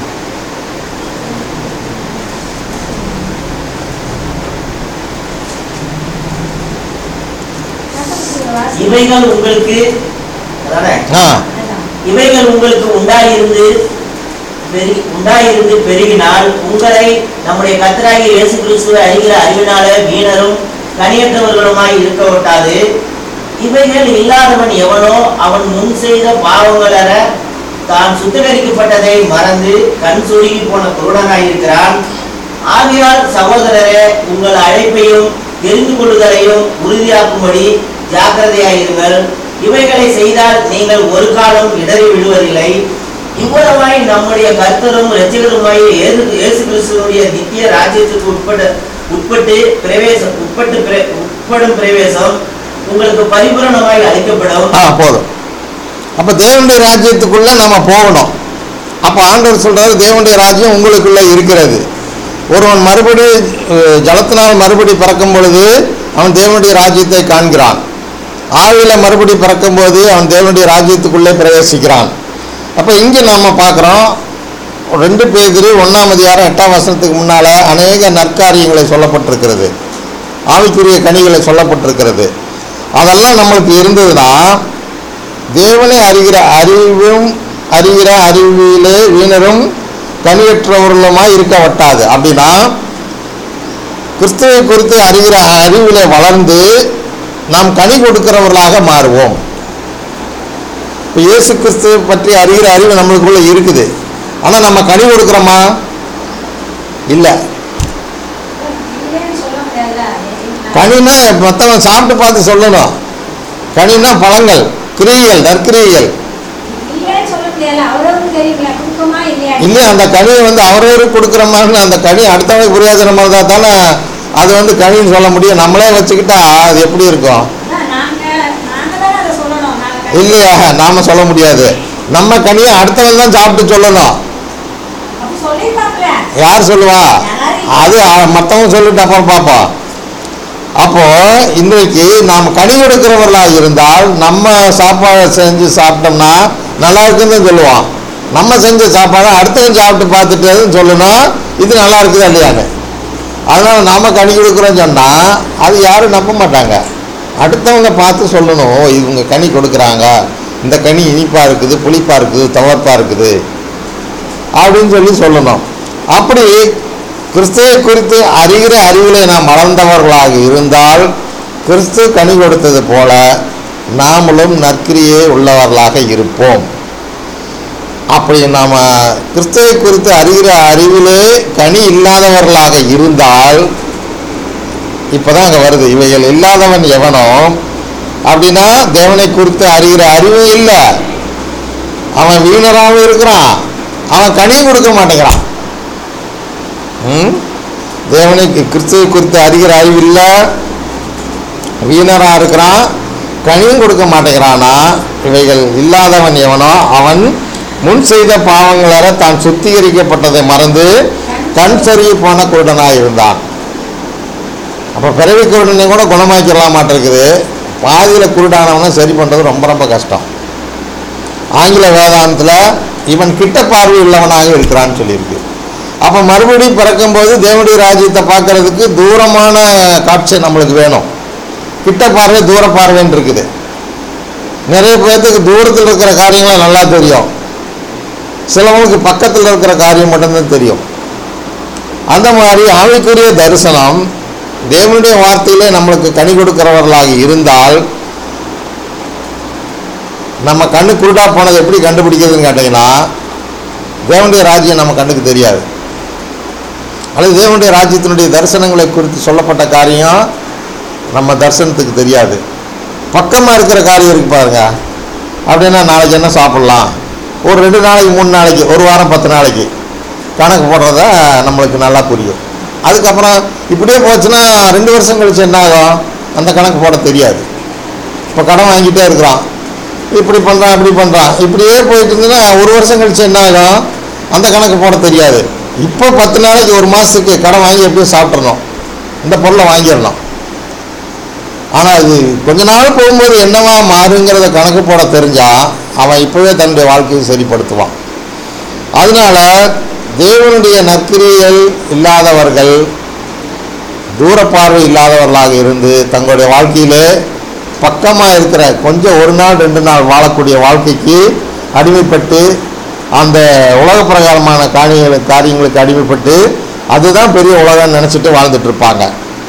வசனத்துக்கு வாசிங்க. இவைகள் உங்களுக்கு அதானே ஆ அதான். இவைகள் உங்களுக்கு உண்டாயிருந்து பெருகி உண்டாயிருந்து பெருகினால் உங்களை நம்முடைய கர்த்தராகிய இயேசு கிறிஸ்துவை அறிகிற அறிவினால வீணரும் கனியற்றவர்களுமாய் இருக்க விட்டாது இவைகள் இல்லாதவன் எவனோ அவன் முன் செய்த பாவங்களற தான் சுத்திகரிக்கப்பட்டதை மறந்து கண் சுருகி போன குருடனாய் இருக்கிறான் ஆகையால் சகோதரரே உங்கள் அழைப்பையும் தெரிந்து கொள்ளுதலையும் உறுதியாக்கும்படி ஜாக்கிரதையாயிருங்கள் இவைகளை செய்தால் நீங்கள் ஒரு காலம் இடறி விழுவதில்லை இவ்வளவாய் நம்முடைய கர்த்தரும் இரட்சகருமாய் இயேசு இயேசு கிறிஸ்துவனுடைய நித்திய ராஜ்யத்துக்கு உட்பட உட்பட்டு பிரவேசம் உட்பட்டு பிர- உட்படும் பிரவேசம் உங்களுக்கு பரிபூரணமாய் அளிக்கப்படும் ஆ போதும் அப்போ தேவனுடைய ராஜ்யத்துக்குள்ளே நம்ம போகணும் அப்போ ஆண்டவர் சொல்றாரு தேவனுடைய ராஜ்யம் உங்களுக்குள்ளே இருக்கிறது ஒருவன் மறுபடி அஹ், ஜலத்தினால் மறுபடி பிறக்கும் பொழுது அவன் தேவனுடைய ராஜ்யத்தை காண்கிறான் ஆவியில மறுபடி பிறக்கும்போது அவன் தேவனுடைய ராஜ்யத்துக்குள்ளே பிரவேசிக்கிறான் அப்போ இங்கே நம்ம பார்க்குறோம் ரெண்டு பேதிரு ஒன்றாம் அதிகாரம் எட்டாம் வசனத்துக்கு முன்னால் அநேக நற்காரியங்களை சொல்லப்பட்டிருக்கிறது ஆவிக்குரிய கனிகளை சொல்லப்பட்டிருக்கிறது அதெல்லாம் நம்மளுக்கு இருந்ததுன்னா தேவனை அறிகிற அறிவும் அறிகிற அறிவிலே வீணரும் கனியற்றவர்களுமாய் இருக்க வட்டாது அப்படின்னா கிறிஸ்துவை குறித்து அறிகிற அறிவிலே வளர்ந்து நாம் கனி கொடுக்கிறவர்களாக மாறுவோம் இப்போ இயேசு கிறிஸ்துவை பற்றி அறிகிற அறிவு நம்மளுக்குள்ள இருக்குது ஆனால் நம்ம கனி கொடுக்குறோமா இல்லை இல்லைன்னு சொல்ல முடியாதுல்ல. நான் கனினா மற்றவன் சாப்பிட்டு பார்த்து சொல்லணும் கனினா பழங்கள் கிரியைகள் நற்கிரியைகள் இல்லைன்னு சொல்ல முடியாதுல்ல. அவரவருக்கு தெரியுங்களா கொடுக்குமா இல்லையா இல்லை அந்த கனியை வந்து அவரவருக்கு கொடுக்குற மாதிரி அந்த கனி அடுத்தவங்க புரியாதனமாக இருந்தால் தானே அது வந்து கனின்னு சொல்ல முடியும் நம்மளே வச்சுக்கிட்டா அது எப்படி இருக்கும் அதான் நாங்க நாங்க தானே அதை சொல்லணும் நாங்க இல்லையா நாம சொல்ல முடியாது நம்ம கனியை அடுத்தவன் தான் சாப்பிட்டு சொல்லணும் அப்ப சொல்லிருப்பாங்களே யார் சொல்லுவா அது மற்றவங்க சொல்லிட்டு அப்புறம் பார்ப்போம் அப்போ இன்றைக்கு நாம் கனி கொடுக்கிறவர்களாக இருந்தால் நம்ம சாப்பாடு செஞ்சு சாப்பிட்டோம்னா நல்லா இருக்குன்னு தான் சொல்லுவோம் நம்ம செஞ்ச சாப்பாடை அடுத்தவன் சாப்பிட்டு பார்த்துட்டு சொல்லணும் இது நல்லா இருக்குதா இல்லையான்னு அதனால நாம கனி கொடுக்குறோன்னு சொன்னால் அது யாரும் நம்ப மாட்டாங்க அடுத்தவங்க பார்த்து சொல்லணும் ஓ இவங்க கனி கொடுக்குறாங்க இந்த கனி இனிப்பாக இருக்குது புளிப்பாக இருக்குது துவர்ப்பாக இருக்குது அப்படின்னு சொல்லி சொல்லணும் அப்படி கிறிஸ்துவை குறித்து அறிகிற அறிவிலே நாம் வளர்ந்தவர்களாக இருந்தால் கிறிஸ்து கனி கொடுத்தது போல நாமளும் நற்கிரியே உள்ளவர்களாக இருப்போம் அப்படி நாம் கிறிஸ்துவை குறித்து அறிகிற அறிவிலே கனி இல்லாதவர்களாக இருந்தால் இப்போதான் அங்கே வருது இவைகள் இல்லாதவன் எவனோ அப்படின்னா தேவனை குறித்து அறிகிற அறிவே இல்லை அவன் வீணராகவும் இருக்கிறான் அவன் கனி கொடுக்க மாட்டேங்கிறான் ம்? தேவனை கிறிஸ்துவை குறித்து அறிகிற அறிவு இல்லை வீணராக இருக்கிறான் கனியும் கொடுக்க மாட்டேங்கிறானா இவைகள் இல்லாதவன் எவனோ அவன் முன் செய்த பாவங்கள தான் சுத்திகரிக்கப்பட்டதை மறந்து கண் சருகி போன குருடனாக இருந்தான் அப்போ பிறவி குருடனை கூட குணமாக்கிடலாம் மாட்டிருக்குது பாதியில் குருடானவனை சரி பண்ணுறது ரொம்ப ரொம்ப கஷ்டம் ஆங்கில வேதாந்தத்தில் இவன் கிட்ட பார்வை உள்ளவனாக இருக்கிறான்னு சொல்லியிருக்கு அப்போ மறுபடியும் பிறக்கும்போது தேவனுடைய ராஜ்யத்தை பார்க்கறதுக்கு தூரமான காட்சி நம்மளுக்கு வேணும் கிட்ட பார்வை தூர பார்வைன்னு இருக்குது நிறைய பேர்த்துக்கு தூரத்தில் இருக்கிற காரியங்களாம் நல்லா தெரியும் சிலவங்களுக்கு பக்கத்தில் இருக்கிற காரியம் மட்டும்தான் தெரியும் அந்த மாதிரி ஆவிக்குரிய தரிசனம் தேவனுடைய வார்த்தையிலே நம்மளுக்கு கனி கொடுக்கிறவர்களாக இருந்தால் நம்ம கண்ணு குருடா போனது எப்படி கண்டுபிடிக்கிறதுன்னு கேட்டிங்கன்னா தேவனுடைய ராஜ்யம் நம்ம கண்ணுக்கு தெரியாது அல்லது தேவனுடைய ராஜ்யத்தினுடைய தரிசனங்களை குறித்து சொல்லப்பட்ட காரியம் நம்ம தரிசனத்துக்கு தெரியாது பக்கமாக இருக்கிற காரியம் இருக்கு பாருங்க அப்படின்னா நாளைக்கு என்ன சாப்பிட்லாம் ஒரு ரெண்டு நாளைக்கு மூணு நாளைக்கு ஒரு வாரம் பத்து நாளைக்கு கணக்கு போடுறத நம்மளுக்கு நல்லா புரியும் அதுக்கப்புறம் இப்படியே போச்சுன்னா ரெண்டு வருஷம் கழிச்சு என்ன ஆகும் அந்த கணக்கு போட தெரியாது இப்போ கடன் வாங்கிட்டே இருக்கிறான் இப்படி பண்ணுறான் இப்படி பண்ணுறான் இப்படியே போயிட்டு இருந்ததுன்னா ஒரு வருஷம் கழிச்சு என்ன ஆகும் அந்த கணக்கு போட தெரியாது இப்போ பத்து நாளைக்கு ஒரு மாதத்துக்கு கடன் வாங்கி எப்படியும் சாப்பிட்றணும் இந்த பொருளை வாங்கிடணும் ஆனால் அது கொஞ்ச நாள் போகும்போது என்னவா மாறுங்கிறத கணக்கு போட தெரிஞ்சா அவன் இப்போவே தன்னுடைய வாழ்க்கையை சரிப்படுத்துவான் அதனால தேவனுடைய நற்கிரியல் இல்லாதவர்கள் தூரப்பார்வை இல்லாதவர்களாக இருந்து தங்களுடைய வாழ்க்கையிலே பக்கமாக இருக்கிற கொஞ்சம் ஒரு நாள் ரெண்டு நாள் வாழக்கூடிய வாழ்க்கைக்கு அடிமைப்பட்டு அந்த உலக பிரகாரமான காரியங்களுக்கு காரியங்களுக்கு அடிமைப்பட்டு அதுதான் பெரிய உலகம்னு நினச்சிட்டு வாழ்ந்துட்டு இருப்பாங்க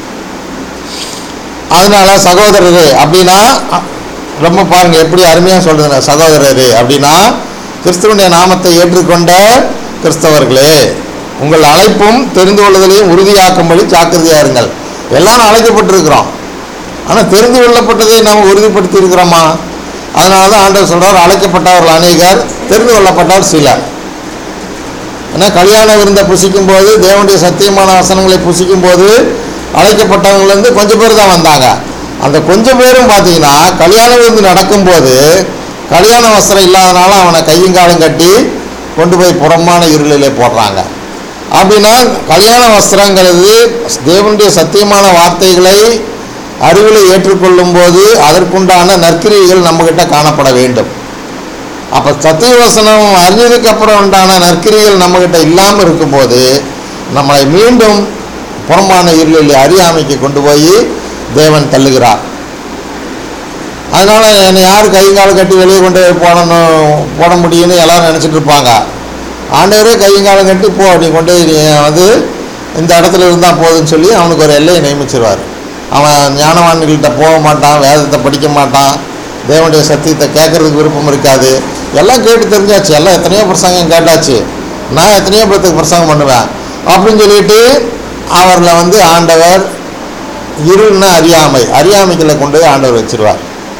அதனால சகோதரரே அப்படின்னா அ- ரொம்ப பாருங்க எப்படி அருமையாக சொல்றதுங்க சகோதரரே அப்படின்னா கிறிஸ்துவனுடைய நாமத்தை ஏற்றுக்கொண்ட கிறிஸ்தவர்களே உங்கள் அழைப்பும் தெரிந்து கொள்வதிலையும் உறுதியாக்கும்படி ஜாக்கிரதையா இருங்கள் எல்லாரும் அழைக்கப்பட்டிருக்கிறோம் ஆனால் தெரிந்து கொள்ளப்பட்டதை நாம் உறுதிப்படுத்தி இருக்கிறோமா அதனால தான் ஆண்டவர் சொல்றார் அழைக்கப்பட்டவர்கள் அநேகர் தெரிந்து கொள்ளப்பட்டவர் சிலர் ஏன்னா கல்யாண விருந்தை புசிக்கும் போது தேவனுடைய சத்தியமான வசனங்களை புசிக்கும் போது அழைக்கப்பட்டவங்கலேருந்து கொஞ்சம் பேர் தான் வந்தாங்க அந்த கொஞ்சம் பேரும் பார்த்தீங்கன்னா கல்யாண விருந்து நடக்கும்போது கல்யாண வஸ்திரம் இல்லாதனால அவனை கையும் காலும் கட்டி கொண்டு போய் புறமான இருளிலே போடுறாங்க அப்படின்னா கல்யாண வஸ்திரங்கிறது தேவனுடைய சத்தியமான வார்த்தைகளை அறிவில் ஏற்றுக்கொள்ளும் போது அதற்குண்டான நற்கிரியைகள் நம்மக்கிட்ட காணப்பட வேண்டும் அப்போ சத்திய வசனம் அறிஞ்சதுக்கு அப்புறம் உண்டான நற்கிரிகள் நம்மக்கிட்ட இல்லாமல் இருக்கும்போது நம்மளை மீண்டும் புறமான இருளில் அறியாமைக்கு கொண்டு போய் தேவன் தள்ளுகிறார் அதனால் என்னை யார் கை கால் கட்டி வெளியே கொண்டு போய் போடணும் போட முடியும்னு எல்லாரும் நினச்சிட்டு இருப்பாங்க ஆண்டவரே கையும் காலம் கட்டி போ நீ கொண்டு போய் நீ வந்து இந்த இடத்துல இருந்தால் போதுன்னு சொல்லி அவனுக்கு ஒரு எல்லையை நியமிச்சிருவார் அவன் ஞானவான்கள்கிட்ட போக மாட்டான் வேதத்தை படிக்க மாட்டான் தேவனுடைய சத்தியத்தை கேட்கறதுக்கு விருப்பம் இருக்காது எல்லாம் கேட்டு தெரிஞ்சாச்சு எல்லாம் எத்தனையோ பிரசங்கம் கேட்டாச்சு நான் எத்தனையோ பேர்த்துக்கு பிரசங்கம் பண்ணுவேன் அப்படின்னு சொல்லிட்டு அவர்களை வந்து ஆண்டவர் இருள்னா அறியாமை அறியாமைக்குள்ள கொண்டு போய் ஆண்டவர் வச்சிருவார்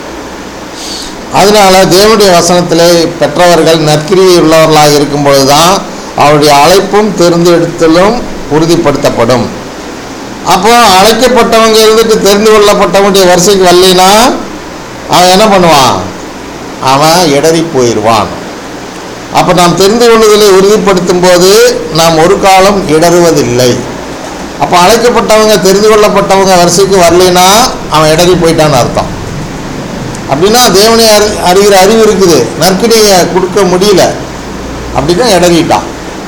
அதனால தேவனுடைய வசனத்திலே பெற்றவர்கள் நற்கிரியை உள்ளவர்களாக இருக்கும்பொழுது தான் அவருடைய அழைப்பும் தேர்ந்தெடுத்தலும் உறுதிப்படுத்தப்படும் அப்போ அழைக்கப்பட்டவங்க இருந்துட்டு தெரிந்து கொள்ளப்பட்டவனுடைய வரிசைக்கு வரலைன்னா அவன் என்ன பண்ணுவான் அவன் இடறி போயிடுவான் அப்போ நாம் தெரிந்து கொள்ளுதலை உறுதிப்படுத்தும் போது நாம் ஒரு காலம் இடறுவதில்லை அப்போ அழைக்கப்பட்டவங்க தெரிந்து கொள்ளப்பட்டவங்க வரிசைக்கு வரலைன்னா அவன் இடறி போயிட்டான்னு அர்த்தம் அப்படின்னா தேவனை அறி அறிகிற அறிவு இருக்குது நற்கிரியை கொடுக்க முடியல அப்படின்னா இடறிட்டான்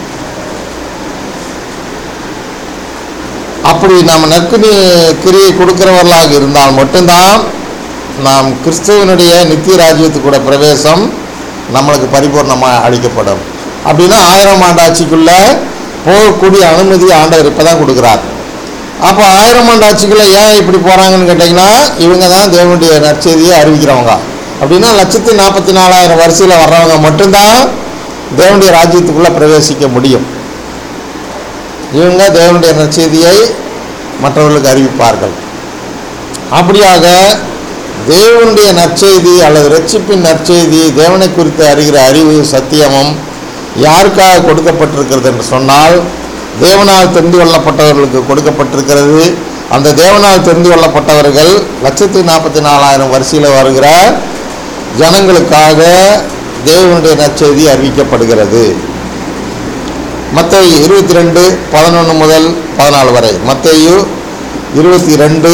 அப்படி நாம் நற்கிரி கிரியை கொடுக்கிறவர்களாக இருந்தால் மட்டும்தான் நாம் கிறிஸ்துவனுடைய நித்திய ராஜ்யத்துக்கூட பிரவேசம் நம்மளுக்கு பரிபூர்ணமாக அளிக்கப்படும் அப்படின்னா ஆயிரம் ஆண்டு ஆட்சிக்குள்ளே போகக்கூடிய அனுமதி ஆண்டவர் இப்போ தான் கொடுக்குறார் அப்போ ஆயிரம் ஆண்டு ஆட்சிக்குள்ளே ஏன் இப்படி போகிறாங்கன்னு கேட்டிங்கன்னா இவங்க தான் தேவனுடைய நற்செய்தியை அறிவிக்கிறவங்க அப்படின்னா லட்சத்தி நாற்பத்தி நாலாயிரம் வரிசையில் வர்றவங்க மட்டும்தான் தேவனுடைய ராஜ்யத்துக்குள்ளே பிரவேசிக்க முடியும் இவங்க தேவனுடைய நற்செய்தியை மற்றவர்களுக்கு அறிவிப்பார்கள் அப்படியாக தேவனுடைய நற்செய்தி அல்லது ரட்சிப்பின் நற்செய்தி தேவனை குறித்து அறிகிற அறிவு சத்தியமும் யாருக்காக கொடுக்கப்பட்டிருக்கிறது என்று சொன்னால் தேவனால் தெரிந்து கொள்ளப்பட்டவர்களுக்கு கொடுக்கப்பட்டிருக்கிறது அந்த தேவனால் தெரிந்து கொள்ளப்பட்டவர்கள் லட்சத்தி நாற்பத்தி நாலாயிரம் வரிசையில் வருகிற ஜனங்களுக்காக தேவனுடைய நற்செய்தி அறிவிக்கப்படுகிறது மத்தேயு இருபத்தி ரெண்டு பதினொன்று முதல் பதினாலு வரை மத்தேயு இருபத்தி ரெண்டு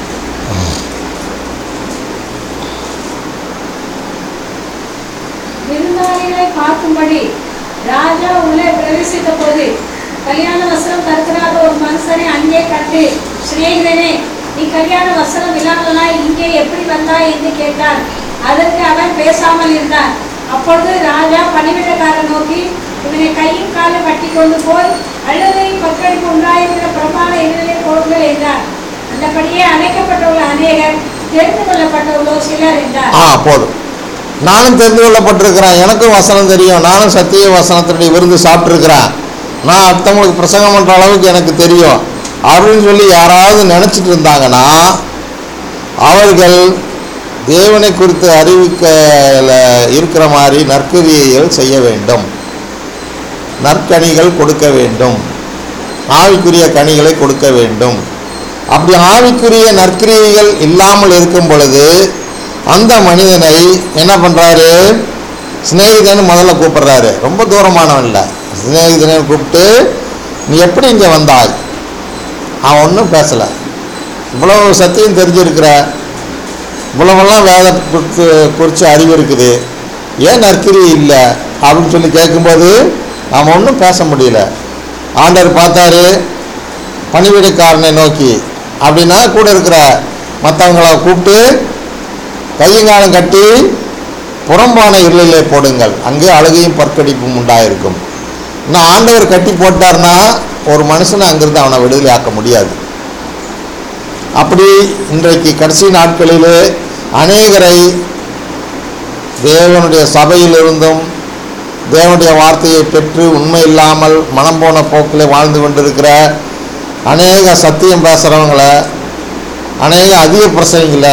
விருந்தாளிகளை பார்க்கும்படி ராஜா உள்ளே பிரவேசித்த போது கல்யாண வஸ்திரம் கருத்தராத ஒரு மனுஷனை அங்கே கண்டு சிநேகிதனே நீ கல்யாண வஸ்திரம் இல்லாமலாய் இங்கே எப்படி வந்தாய் என்று கேட்டார் அதற்கு அவன் பேசாமல் இருந்தான் அப்பொழுது ராஜா பணிவிடக்காரன் நோக்கி இவனை கையும் காலும் கட்டி கொண்டு போய் அழுதையும் பக்கடிப்பு உண்டாயிருக்கிற பிரமாண இருளை போடுங்கள் என்றார் அந்தபடியே அழைக்கப்பட்டுள்ள அநேகர் தெரிந்து கொள்ளப்பட்டுள்ளோ சிலர் என்றார் ஆ போதும் நானும் தெரிந்து கொள்ளப்பட்டிருக்கிறேன் எனக்கும் வசனம் தெரியும் நானும் சத்திய வசனத்தினுடைய விருந்து சாப்பிட்ருக்கிறேன் நான் அடுத்தவங்களுக்கு பிரசங்கம் பண்ணுற அளவுக்கு எனக்கு தெரியும் அப்படின்னு சொல்லி யாராவது நினச்சிட்டு இருந்தாங்கன்னா அவர்கள் தேவனை குறித்து அறிவிக்கல இருக்கிற மாதிரி நற்கிரியைகள் செய்ய வேண்டும் நற்கனிகள் கொடுக்க வேண்டும் ஆவிக்குரிய கனிகளை கொடுக்க வேண்டும் அப்படி ஆவிக்குரிய நற்கிரியைகள் இல்லாமல் இருக்கும் பொழுது அந்த மனிதனை என்ன பண்ணுறாரு சிநேகிதன்னு முதல்ல கூப்பிடுறாரு ரொம்ப தூரமானவன் இல்லை சிநேகிதனை கூப்பிட்டு நீ எப்படி இங்கே வந்தாய் அவன் ஒன்றும் பேசலை இவ்வளோ சத்தியம் தெரிஞ்சிருக்கிற இவ்வளவெல்லாம் வேதத்தை குறித்து குறித்து அறிவு இருக்குது ஏன் நற்கிரி இல்லை அப்படின்னு சொல்லி கேட்கும்போது நாம் ஒன்றும் பேச முடியல ஆண்டவர் பார்த்தாரு பணிவிடைக்காரனை நோக்கி அப்படின்னா கூட இருக்கிற மற்றவங்கள கூப்பிட்டு கையங்காலம் கட்டி புறம்பான இருளிலே போடுங்கள் அங்கே அழுகையும் பற்கடிப்பும் உண்டாயிருக்கும் இன்னும் ஆண்டவர் கட்டி போட்டார்னா ஒரு மனுஷனை அங்கிருந்து அவனை விடுதலை ஆக்க முடியாது அப்படி இன்றைக்கு கடைசி நாட்களிலே அநேகரை தேவனுடைய சபையிலிருந்தும் தேவனுடைய வார்த்தையை பெற்று உண்மை இல்லாமல் மனம் போன போக்கில் வாழ்ந்து கொண்டிருக்கிற அநேக சத்தியம் பேசுகிறவங்கள அநேக அதிக பிரசங்களை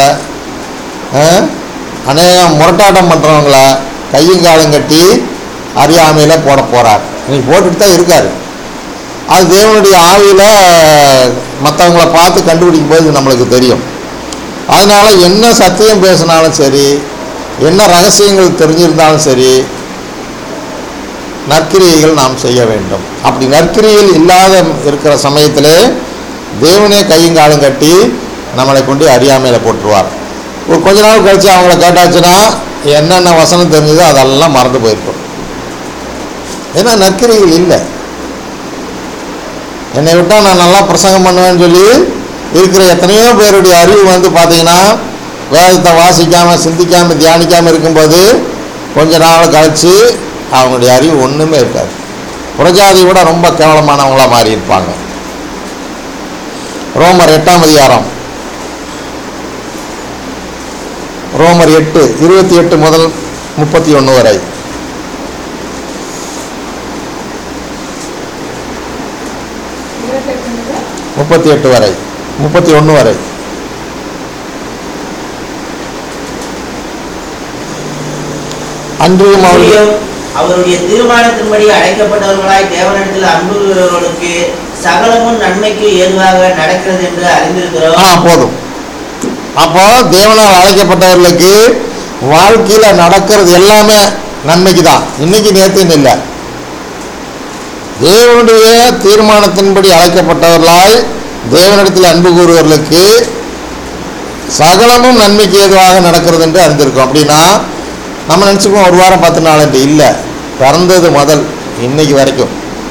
அநேக முரட்டாட்டம் பண்ணுறவங்கள கையும் காலும் கட்டி அறியாமையில் போட போகிறார் இன்னைக்கு போட்டுட்டு தான் இருக்கார் அது தேவனுடைய ஆவியில் மற்றவங்கள பார்த்து கண்டுபிடிக்கும் போது இது நம்மளுக்கு தெரியும் அதனால என்ன சத்தியம் பேசினாலும் சரி என்ன ரகசியங்கள் தெரிஞ்சிருந்தாலும் சரி நற்கிரியைகள் நாம் செய்ய வேண்டும் அப்படி நற்கிரியில் இல்லாத இருக்கிற சமயத்திலே தேவனே கையும் காலும் கட்டி நம்மளை கொண்டு அறியாமையில் போட்டுருவார் ஒரு கொஞ்ச நாள் கழித்து அவங்கள கேட்டாச்சுன்னா என்னென்ன வசனம் தெரிஞ்சதோ அதெல்லாம் மறந்து போயிருக்கும் ஏன்னா நற்கிரிகள் இல்லை என்னை விட்டால் நான் நல்லா பிரசங்கம் பண்ணுவேன்னு சொல்லி இருக்கிற எத்தனையோ பேருடைய அறிவு வந்து பார்த்தீங்கன்னா வேதத்தை வாசிக்காமல் சிந்திக்காமல் தியானிக்காமல் இருக்கும்போது கொஞ்ச நாள் கழித்து அவங்களுடைய அறிவு ஒன்றுமே இருக்காது புறஜாதி விட ரொம்ப கேவலமானவங்களாக மாறி இருப்பாங்க ரோமர் எட்டாம் அதிகாரம் ரோமர் எட்டு இருபத்தி எட்டு முதல் முப்பத்தி ஒன்று வரை இருபத்தெட்டு முதல் முப்பத்தி எட்டு வரை முப்பத்தி ஒன்று வரை அன்றியும் அவர்கள் அவருடைய அவருடைய தீர்மானத்தின்படி அழைக்கப்பட்டவர்களாய் தேவனிடத்தில் அன்பு கூறுகிறவர்களுக்கு சகலமும் நன்மைக்கு ஏதுவாக நடக்கிறது என்று அறிந்திருக்கிறோம் ஆ போதும் அப்போ தேவனால் அழைக்கப்பட்டவர்களுக்கு வாழ்க்கையில் நடக்கிறது எல்லாமே நன்மைக்கு தான் இன்னைக்கு நேற்றுன்னு இல்லை தேவனுடைய தீர்மானத்தின்படி அழைக்கப்பட்டவர்களாய் தேவனிடத்தில் அன்பு கூறுவர்களுக்கு சகலமும் நன்மைக்கு ஏதுவாக நடக்கிறது என்று அறிந்திருக்கோம் அப்படின்னா நம்ம நினச்சிக்குவோம் ஒரு வாரம் பத்து நாள் என்று இல்லை பிறந்தது முதல் இன்னைக்கு வரைக்கும்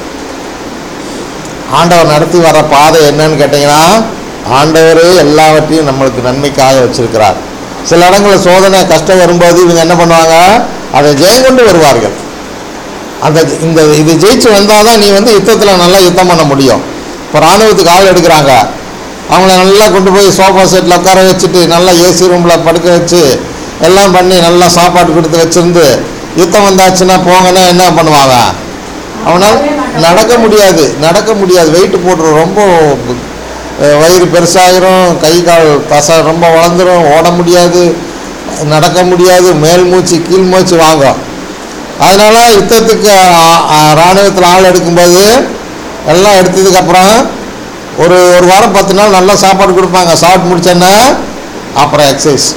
ஆண்டவர் நடத்தி வர பாதை என்னன்னு கேட்டிங்கன்னா ஆண்டவரே எல்லாவற்றையும் நம்மளுக்கு நன்மைக்காக வச்சிருக்கிறார் சில இடங்களில் சோதனை கஷ்டம் வரும்போது இவங்க என்ன பண்ணுவாங்க அதை ஜெயம் கொண்டு வருவார்கள் அந்த இந்த இது ஜெயிச்சு வந்தால் தான் நீ வந்து யுத்தத்தில் நல்லா யுத்தம் பண்ண முடியும் இப்போ இராணுவத்துக்கு ஆள் எடுக்கிறாங்க அவங்கள நல்லா கொண்டு போய் சோஃபா செட்டில் உட்கார வச்சுட்டு நல்லா ஏசி ரூமில் படுக்க வச்சு எல்லாம் பண்ணி நல்லா சாப்பாடு கொடுத்து வச்சுருந்து யுத்தம் வந்தாச்சுன்னா போங்கன்னா என்ன பண்ணுவாங்க அவனால் நடக்க முடியாது நடக்க முடியாது வெயிட் போட்டுரும் ரொம்ப அஹ், வயிறு பெருசாகிரும் கை கால் தசை ரொம்ப வளர்ந்துரும் ஓட முடியாது நடக்க முடியாது மேல் மூச்சு கீழ் மூச்சு வாங்கும் அதனால யுத்தத்துக்கு இராணுவத்தில் ஆள் எடுக்கும்போது எல்லாம் எடுத்ததுக்கப்புறம் ஒரு ஒரு வாரம் பத்து நாள் நல்லா சாப்பாடு கொடுப்பாங்க சாப்பிட்டு முடிச்சோன்னா அப்புறம் எக்ஸசைஸ்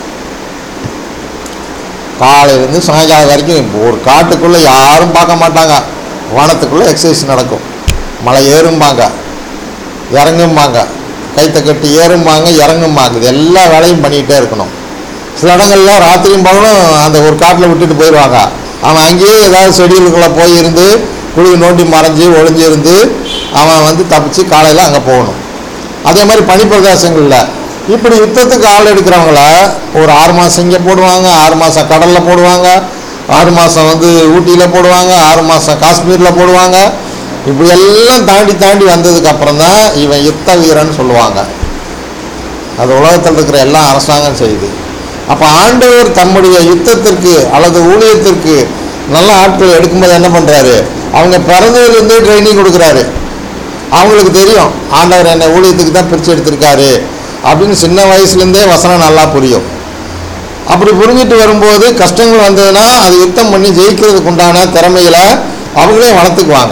காலையிலேருந்து சாயங்காலம் வரைக்கும் இப்போ ஒரு காட்டுக்குள்ளே யாரும் பார்க்க மாட்டாங்க வனத்துக்குள்ளே எக்ஸசைஸ் நடக்கும் மலை ஏறும்பாங்க இறங்கும்பாங்க கைத்தை கட்டி ஏறும்பாங்க இறங்கும்பாங்க இது எல்லா வேலையும் பண்ணிகிட்டே இருக்கணும் சில இடங்கள்ல ராத்திரியும் பகலும் அந்த ஒரு காட்டில் விட்டுட்டு போயிடுவாங்க அவன் அங்கேயே ஏதாவது செடிகளுக்குள்ளே போய் இருந்து குழி நோண்டி மறைஞ்சு ஒளிஞ்சு இருந்து அவன் வந்து தப்பிச்சு காலையில் அங்கே போகணும் அதே மாதிரி பனிப்பிரதேசங்களில் இப்படி யுத்தத்துக்கு ஆள் எடுக்கிறவங்கள ஒரு ஆறு மாதம் இங்கே போடுவாங்க ஆறு மாதம் கடலில் போடுவாங்க ஆறு மாதம் வந்து ஊட்டியில் போடுவாங்க ஆறு மாதம் காஷ்மீரில் போடுவாங்க இப்படி எல்லாம் தாண்டி தாண்டி வந்ததுக்கு அப்புறம் தான் இவன் யுத்த வீரன் சொல்லுவாங்க அது உலகத்தில் இருக்கிற எல்லா அரசாங்கம் செய்யுது அப்போ ஆண்டவர் தம்முடைய யுத்தத்திற்கு அல்லது ஊழியத்திற்கு நல்ல ஆட்கள் எடுக்கும்போது என்ன பண்ணுறாரு அவங்க பிறந்ததுலேருந்தே ட்ரைனிங் கொடுக்குறாரு அவங்களுக்கு தெரியும் ஆண்டவர் என்னை ஊழியத்துக்கு தான் பிரித்து எடுத்திருக்காரு அப்படின்னு சின்ன வயசுலேருந்தே வசனம் நல்லா புரியும் அப்படி புரிஞ்சிட்டு வரும்போது கஷ்டங்கள் வந்ததுன்னா அது யுத்தம் பண்ணி ஜெயிக்கிறதுக்கு உண்டான திறமைகளை அவங்களே வளர்த்துக்குவாங்க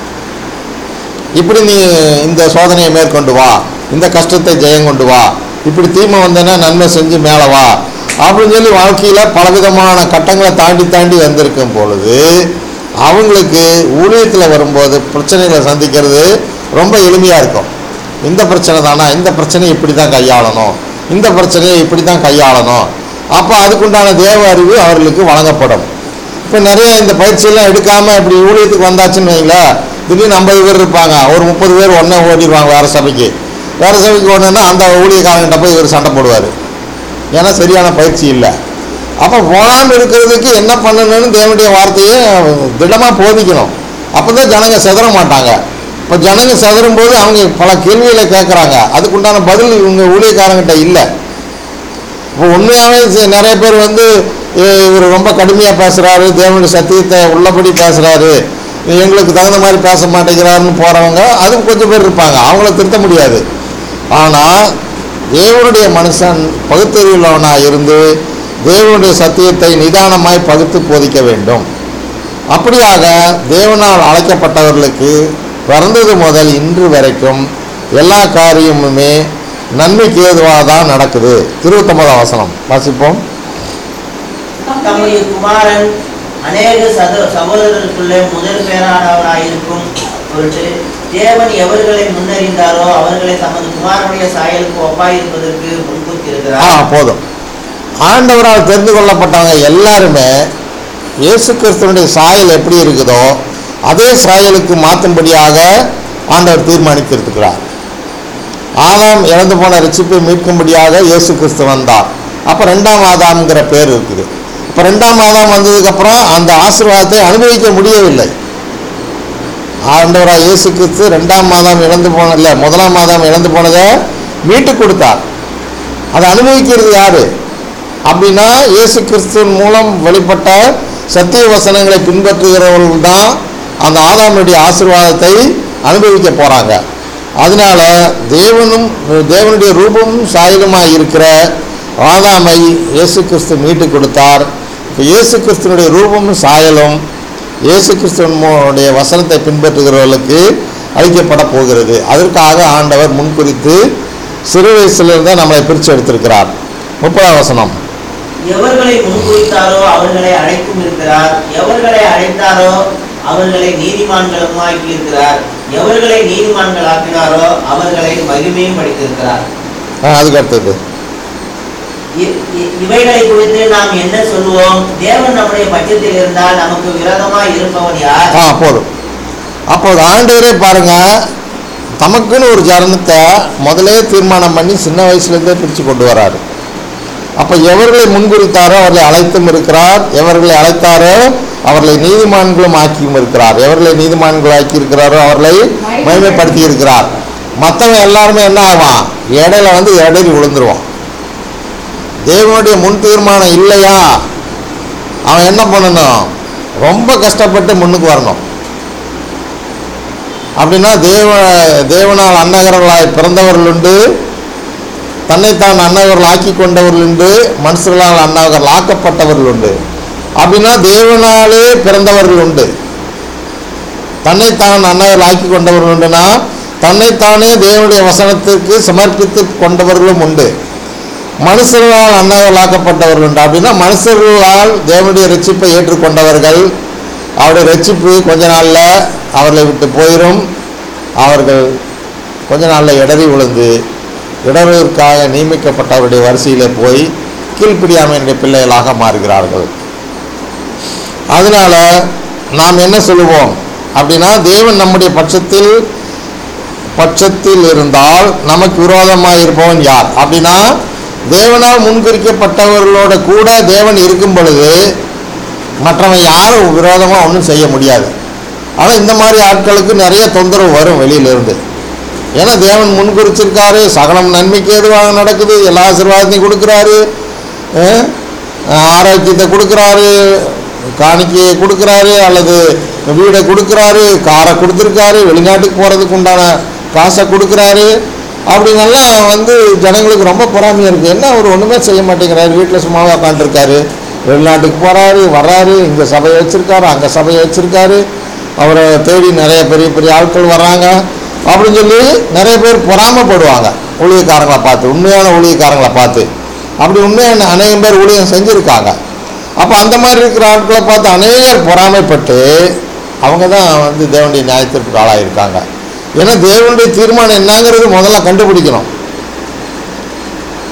இப்படி நீ இந்த சோதனையை மேற்கொண்டு வா இந்த கஷ்டத்தை ஜெயம் கொண்டு வா இப்படி தீமை வந்தேன்னா நன்மை செஞ்சு மேலே வா அப்படின்னு சொல்லி வாழ்க்கையில் பலவிதமான கட்டங்களை தாண்டி தாண்டி வந்திருக்கும் பொழுது அவங்களுக்கு ஊழியத்தில் வரும்போது பிரச்சனைகளை சந்திக்கிறது ரொம்ப எளிமையாக இருக்கும் இந்த பிரச்சனை தானா இந்த பிரச்சனையை இப்படி தான் கையாளணும் இந்த பிரச்சனையை இப்படி தான் கையாளணும் அப்போ அதுக்குண்டான தேவ அறிவு அவர்களுக்கு வழங்கப்படும் இப்போ நிறைய இந்த பயிற்சியெல்லாம் எடுக்காமல் இப்படி ஊழியத்துக்கு வந்தாச்சுன்னு வைங்களேன் திடீர்னு ஐம்பது பேர் இருப்பாங்க ஒரு முப்பது பேர் ஒன்றே ஓடிடுவாங்க வேறு சபைக்கு வேறு சபைக்கு ஓடணுன்னா அந்த ஊழியக்காரங்கிட்ட போய் இவர் சண்டை போடுவார் ஏன்னா சரியான பயிற்சி இல்லை அப்போ போகாமல் இருக்கிறதுக்கு என்ன பண்ணணும்னு தேவனுடைய வார்த்தையை திடமாக போதிக்கணும் அப்போ தான் ஜனங்க செதற மாட்டாங்க இப்போ ஜனங்க செதறும் போது அவங்க பல கேள்விகளை கேட்குறாங்க அதுக்குண்டான பதில் இவங்க ஊழியக்காரங்கிட்ட இல்லை இப்போ உண்மையாகவே சி- நிறைய பேர் வந்து இ- இவர் ரொம்ப கடுமையாக பேசுகிறாரு தேவனுடைய சத்தியத்தை உள்ளபடி பேசுகிறாரு எங்களுக்கு தகுந்த மாதிரி பேச மாட்டேங்கிறாருன்னு போகிறவங்க அதுவும் கொஞ்சம் பேர் இருப்பாங்க அவங்கள திருத்த முடியாது ஆனால் தேவனுடைய மனுஷன் பகுத்தறிவுள்ளவனாக இருந்து தேவனுடைய சத்தியத்தை நிதானமாய் பகுத்து போதிக்க வேண்டும் அப்படியாக தேவனால் அழைக்கப்பட்டவர்களுக்கு பிறந்தது முதல் இன்று வரைக்கும் எல்லா காரியமுமே நன்மைக்கு ஏதுவாக தான் நடக்குது இருபத்தொன்பதாம் வசனம் வாசிப்போம் தம்முடைய குமாரன் அநேக சத சகோதரருக்குள்ளே முதல் பேரானவராயிருக்கும் பொருட்டு தேவன் எவர்களை முன்னறிந்தாரோ அவர்களை தமது குமாரனுடைய சாயலுக்கு ஒப்பாயிருப்பதற்கு ஆ முன்கூட்டியிருக்கிறார் போதும் ஆண்டவரால் தெரிந்து கொள்ளப்பட்டவங்க எல்லாருமே இயேசு கிறிஸ்துவனுடைய சாயல் எப்படி இருக்குதோ அதே சாயலுக்கு மாற்றும்படியாக ஆண்டவர் தீர்மானித்திருக்கிறார் ஆதாம் இறந்து போன ரட்சிப்பை மீட்கும்படியாக இயேசு கிறிஸ்து வந்தார் அப்போ ரெண்டாம் ஆதாம்ங்கிற பேர் இருக்குது இப்போ ரெண்டாம் ஆதாம் வந்ததுக்கப்புறம் அந்த ஆசீர்வாதத்தை அனுபவிக்க முடியவில்லை ஆண்டவராக இயேசு கிறிஸ்து ரெண்டாம் மாதம் இழந்து போன இல்லை முதலாம் மாதம் இழந்து போனதை மீட்டு கொடுத்தார் அதை அனுபவிக்கிறது யாரு அப்படின்னா இயேசு கிறிஸ்துவின் மூலம் வெளிப்பட்ட சத்திய வசனங்களை பின்பற்றுகிறவர்கள் தான் அந்த ஆதாமுடைய ஆசீர்வாதத்தை அனுபவிக்க போகிறாங்க அதனால தேவனும் தேவனுடைய ரூபமும் சாயலுமாய் இருக்கிற ஆதாமை இயேசு கிறிஸ்து மீட்டு கொடுத்தார் இப்போ இயேசு கிறிஸ்துவனுடைய ரூபமும் சாயலும் இயேசு கிறிஸ்துவனுடைய வசனத்தை பின்பற்றுகிறவர்களுக்கு அளிக்கப்பட போகிறது அதற்காக ஆண்டவர் முன்குறித்து சிறு வயசுலேருந்தே நம்மளை பிரித்து எடுத்திருக்கிறார் முப்பதாம் வசனம் எவர்களை முன்குறித்தாரோ அவர்களை அழைக்கும் இருக்கிறார் எவர்களை அழைத்தாரோ அவர்களை நீதிமான்களுமாக்கி இருக்கிறார் எவர்களை நீதிமான்களாக்கினாரோ அவர்களை மகிமையும் படித்திருக்கிறார் ஆ, அதுக்கு அடுத்தது இ- இ- இவைகளை குறித்து நாம் என்ன சொல்லுவோம் தேவன் நம்முடைய பட்சத்தில் இருந்தால் நமக்கு விரோதமாய் இருப்பவன் யார் ஆ போதும் அப்போது ஆண்டவரே பாருங்க தமக்குன்னு ஒரு ஜனத்தை முதலே தீர்மானம் பண்ணி சின்ன வயசுலேருந்தே பிரித்து கொண்டு வராரு அப்போ எவர்களை முன்குறித்தாரோ அவர்களை அழைத்தும் இருக்கிறார் எவர்களை அழைத்தாரோ அவர்களை நீதிமான்களும் ஆக்கியும் இருக்கிறார் எவர்களை நீதிமான்கள் ஆக்கி இருக்கிறாரோ அவர்களை மகிமைப்படுத்தி இருக்கிறார் மற்றவன் எல்லாருமே என்ன ஆவான் இடையில வந்து இடறி விழுந்துருவான் தேவனுடைய முன் தீர்மானம் இல்லையா அவன் என்ன பண்ணணும் ரொம்ப கஷ்டப்பட்டு முன்னுக்கு வரணும் அப்படின்னா தேவ தேவனால் அன்னகர்களாய் பிறந்தவர்கள் உண்டு தன்னைத்தான் அன்னகர்கள் ஆக்கி கொண்டவர்கள் உண்டு மனுஷர்களால் அன்னகர்கள் ஆக்கப்பட்டவர்கள் உண்டு அப்படின்னா தேவனாலே பிறந்தவர்கள் உண்டு தன்னைத்தான் அன்னகர்கள் ஆக்கி கொண்டவர்கள் உண்டுனா தன்னைத்தானே தேவனுடைய வசனத்திற்கு சமர்ப்பித்து கொண்டவர்களும் உண்டு மனுஷர்களால் அன்னகர்களாக்கப்பட்டவர்கள் உண்டு அப்படின்னா மனுஷர்களால் தேவனுடைய ரட்சிப்பை ஏற்றுக்கொண்டவர்கள் அவருடைய ரட்சிப்பு கொஞ்ச நாளில் அவர்களை விட்டு போயிடும் அவர்கள் கொஞ்ச நாளில் இடறி விழுந்து இடறுவதற்காக நியமிக்கப்பட்டவருடைய வரிசையிலே போய் கீழ்ப்பிடியாமையினுடைய பிள்ளைகளாக மாறுகிறார்கள் அதனால நாம் என்ன சொல்லுவோம் அப்படின்னா தேவன் நம்முடைய பட்சத்தில் பட்சத்தில் இருந்தால் நமக்கு விரோதமாக இருப்பவன் யார் அப்படின்னா தேவனால் முன்குறிக்கப்பட்டவர்களோட கூட தேவன் இருக்கும் பொழுது மற்றவன் யாரும் விரோதமாக ஒன்றும் செய்ய முடியாது ஆனால் இந்த மாதிரி ஆட்களுக்கு நிறைய தொந்தரவு வரும் வெளியிலிருந்து ஏன்னா தேவன் முன்குறிச்சிருக்காரு சகலம் நன்மைக்கு எதுவாக நடக்குது எல்லா ஆசீர்வாதத்தையும் கொடுக்குறாரு அஹ், ஆரோக்கியத்தை கொடுக்குறாரு காணிக்கையை கொடுக்குறாரு அல்லது வீடை கொடுக்குறாரு காரை கொடுத்துருக்காரு வெளிநாட்டுக்கு போகிறதுக்கு உண்டான காசை கொடுக்குறாரு அப்படின்னெல்லாம் வந்து ஜனங்களுக்கு ரொம்ப பொறாமையாக இருக்குது என்ன அவர் ஒன்றுமே செய்ய மாட்டேங்கிறாரு வீட்டில் சும்மாவே உட்காந்துருக்காரு வெளிநாட்டுக்கு போகிறாரு வர்றாரு இங்கே சபையை வச்சுருக்காரு அங்கே சபையை வச்சுருக்காரு அவரை தேடி நிறைய பெரிய பெரிய ஆட்கள் வர்றாங்க அப்படின்னு சொல்லி நிறைய பேர் பொறாமைப்படுவாங்க ஊழியக்காரங்களை பார்த்து உண்மையான ஊழியக்காரங்களை பார்த்து அப்படி உண்மையான அநேகம் பேர் ஊழியம் செஞ்சுருக்காங்க அப்போ அந்த மாதிரி இருக்கிற ஆட்களை பார்த்து அநேகர் பொறாமைப்பட்டு அவங்க தான் வந்து தேவனுடைய நியாயத்திற்கு ஆளாயிருக்காங்க ஏன்னா தேவனுடைய தீர்மானம் என்னங்கிறது முதல்ல கண்டுபிடிக்கணும்